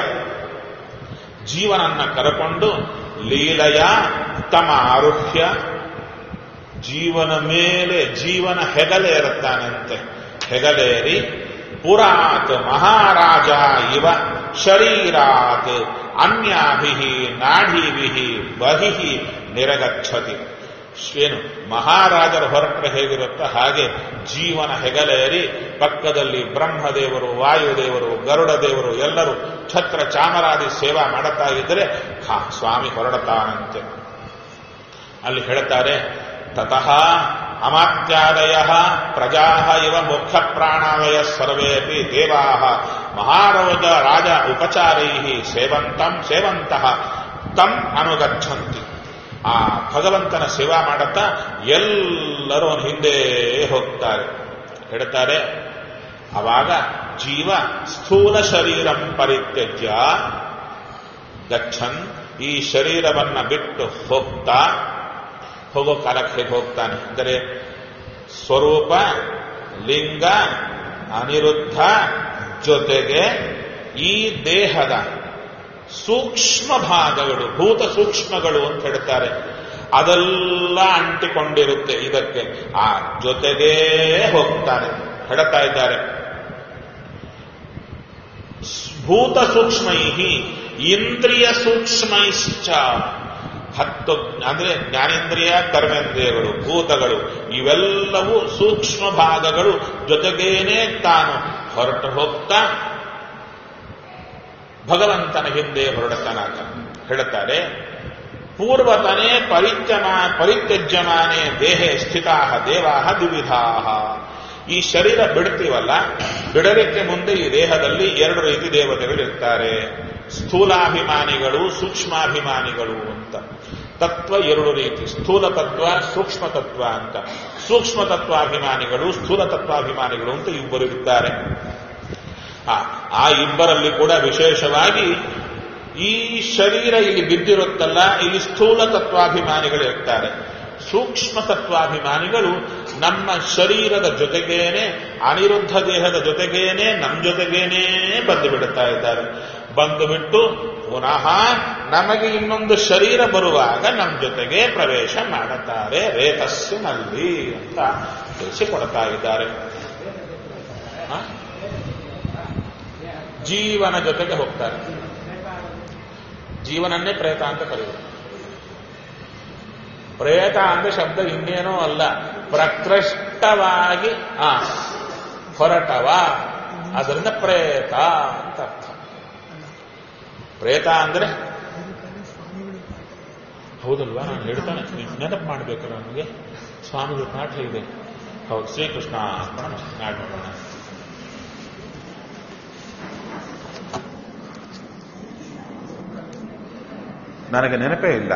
ಜೀವನನ್ನ ಕರಕೊಂಡು ಲೀಲಯ ತಮ ಆರುಹ್ಯ ಜೀವನ ಮೇಲೆ ಜೀವನ ಹೆಗಲೇರುತ್ತಾನಂತೆ ಹೆಗಲೇರಿ ಪುರಾತ್ ಮಹಾರಾಜ ಇವ ಶರೀರಾತ್ ಅನ್ಯಾಭಿ ನಾಢೀಭಿ ಬಹಿ ನಿರಗಚ್ಚತಿ ಏನು ಮಹಾರಾಜರ ಹೊರಟ್ರೆ ಹೇಗಿರುತ್ತೋ ಹಾಗೆ ಜೀವನ ಹೆಗಲೇರಿ ಪಕ್ಕದಲ್ಲಿ ಬ್ರಹ್ಮದೇವರು ವಾಯುದೇವರು ಗರುಡ ದೇವರು ಎಲ್ಲರೂ ಛತ್ರ ಚಾಮರಾದಿ ಸೇವಾ ಮಾಡುತ್ತಾ ಇದ್ದರೆ ಹಾ ಸ್ವಾಮಿ ಹೊರಡತಾನಂತೆ ಅಲ್ಲಿ ಹೇಳ್ತಾರೆ ತತಃ ಅಮಾತ್ಯಾದಯ ಪ್ರಜಾ ಇವ ಮುಖ್ಯ ಪ್ರಾಣಾದಯ ಸರ್ವೇಪಿ ದೇವಾ ಮಹಾರೋಜ ರಾಜ ಉಪಚಾರೈ ಸೇವಂತಂ ಸೇವಂತಹ ತಂ ಅನುಗಚ್ಚಂತಿ ಆ ಭಗವಂತನ ಸೇವಾ ಮಾಡುತ್ತಾ ಎಲ್ಲರೂ ಅವನ ಹಿಂದೆ ಹೋಗ್ತಾರೆ ಹೇಳ್ತಾರೆ ಅವಾಗ ಜೀವ ಸ್ಥೂಲ ಶರೀರಂ ಪರಿತ್ಯಜ್ಯ ಗಚ್ಚನ್ ಈ ಶರೀರವನ್ನ ಬಿಟ್ಟು ಹೋಗ್ತಾ ಹೋಗೋ ಕಾಲಕ್ಕೆ ಹೇಗೆ ಹೋಗ್ತಾನೆ ಅಂದರೆ ಸ್ವರೂಪ ಲಿಂಗ ಅನಿರುದ್ಧ ಜೊತೆಗೆ ಈ ದೇಹದ ಸೂಕ್ಷ್ಮ ಭಾಗಗಳು ಭೂತ ಸೂಕ್ಷ್ಮಗಳು ಅಂತ ಹೇಳ್ತಾರೆ ಅದೆಲ್ಲ ಅಂಟಿಕೊಂಡಿರುತ್ತೆ ಇದಕ್ಕೆ ಆ ಜೊತೆಗೇ ಹೋಗ್ತಾನೆ ಹೇಳ್ತಾ ಇದ್ದಾರೆ ಭೂತ ಸೂಕ್ಷ್ಮೈ ಇಂದ್ರಿಯ ಸೂಕ್ಷ್ಮೈಶ್ಚ ಹತ್ತು ಅಂದ್ರೆ ಜ್ಞಾನೇಂದ್ರಿಯ ಕರ್ಮೇಂದ್ರಿಯಗಳು ಭೂತಗಳು ಇವೆಲ್ಲವೂ ಸೂಕ್ಷ್ಮ ಭಾಗಗಳು ಜೊತೆಗೇನೆ ತಾನು ಹೊರಟು ಹೋಗ್ತಾ ಭಗವಂತನ ಹಿಂದೆ ಹೊರಡತನಾಗ ಹೇಳುತ್ತಾರೆ ಪೂರ್ವತನೇ ಪರಿತ್ಯಮ ಪರಿತ್ಯಜ್ಯಮಾನೇ ದೇಹೆ ಸ್ಥಿತಾ ದೇವಾ ದ್ವಿವಿಧಾ ಈ ಶರೀರ ಬಿಡ್ತೀವಲ್ಲ ಬಿಡಲಿಕ್ಕೆ ಮುಂದೆ ಈ ದೇಹದಲ್ಲಿ ಎರಡು ರೀತಿ ದೇವತೆಗಳು ಇರ್ತಾರೆ ಸ್ಥೂಲಾಭಿಮಾನಿಗಳು ಸೂಕ್ಷ್ಮಾಭಿಮಾನಿಗಳು ಅಂತ ತತ್ವ ಎರಡು ರೀತಿ ಸ್ಥೂಲ ತತ್ವ ಸೂಕ್ಷ್ಮ ತತ್ವ ಅಂತ ಸೂಕ್ಷ್ಮ ತತ್ವಾಭಿಮಾನಿಗಳು ಸ್ಥೂಲ ತತ್ವಾಭಿಮಾನಿಗಳು ಅಂತ ಇಬ್ಬರು ಇದ್ದಾರೆ ಆ ಇಬ್ಬರಲ್ಲಿ ಕೂಡ ವಿಶೇಷವಾಗಿ ಈ ಶರೀರ ಇಲ್ಲಿ ಬಿದ್ದಿರುತ್ತಲ್ಲ ಇಲ್ಲಿ ಸ್ಥೂಲ ತತ್ವಾಭಿಮಾನಿಗಳು ಇರ್ತಾರೆ ಸೂಕ್ಷ್ಮ ತತ್ವಾಭಿಮಾನಿಗಳು ನಮ್ಮ ಶರೀರದ ಜೊತೆಗೇನೆ ಅನಿರುದ್ಧ ದೇಹದ ಜೊತೆಗೇನೆ ನಮ್ಮ ಜೊತೆಗೇನೆ ಬಂದು ಬಿಡುತ್ತಾ ಇದ್ದಾರೆ ಬಂದು ಬಿಟ್ಟು ಪುನಃ ನಮಗೆ ಇನ್ನೊಂದು ಶರೀರ ಬರುವಾಗ ನಮ್ಮ ಜೊತೆಗೆ ಪ್ರವೇಶ ಮಾಡುತ್ತಾರೆ ರೇತಸ್ಸಿನಲ್ಲಿ ಅಂತ ತಿಳಿಸಿಕೊಡ್ತಾ ಇದ್ದಾರೆ ಜೀವನ ಜೊತೆಗೆ ಹೋಗ್ತಾರೆ ಜೀವನನ್ನೇ ಪ್ರೇತ ಅಂತ ಕರೆಯುವುದು ಪ್ರೇತ ಅಂದ್ರೆ ಶಬ್ದ ಇನ್ನೇನೋ ಅಲ್ಲ ಪ್ರಕೃಷ್ಟವಾಗಿ ಆ ಹೊರಟವ ಅದರಿಂದ ಪ್ರೇತ ಅಂತ ಅರ್ಥ ಪ್ರೇತ ಅಂದ್ರೆ ಹೌದಲ್ವಾ ನಾನು ಹೇಳ್ತಾನೆ ನೆನಪು ಮಾಡಬೇಕು ನನಗೆ ಸ್ವಾಮಿಗಳ ಪಾಠ ಇದೆ ಹೌದು ಶ್ರೀಕೃಷ್ಣ ಅರ್ಪಣ ನಾಡ್ ಮಾಡೋಣ ನನಗೆ ನೆನಪೇ ಇಲ್ಲ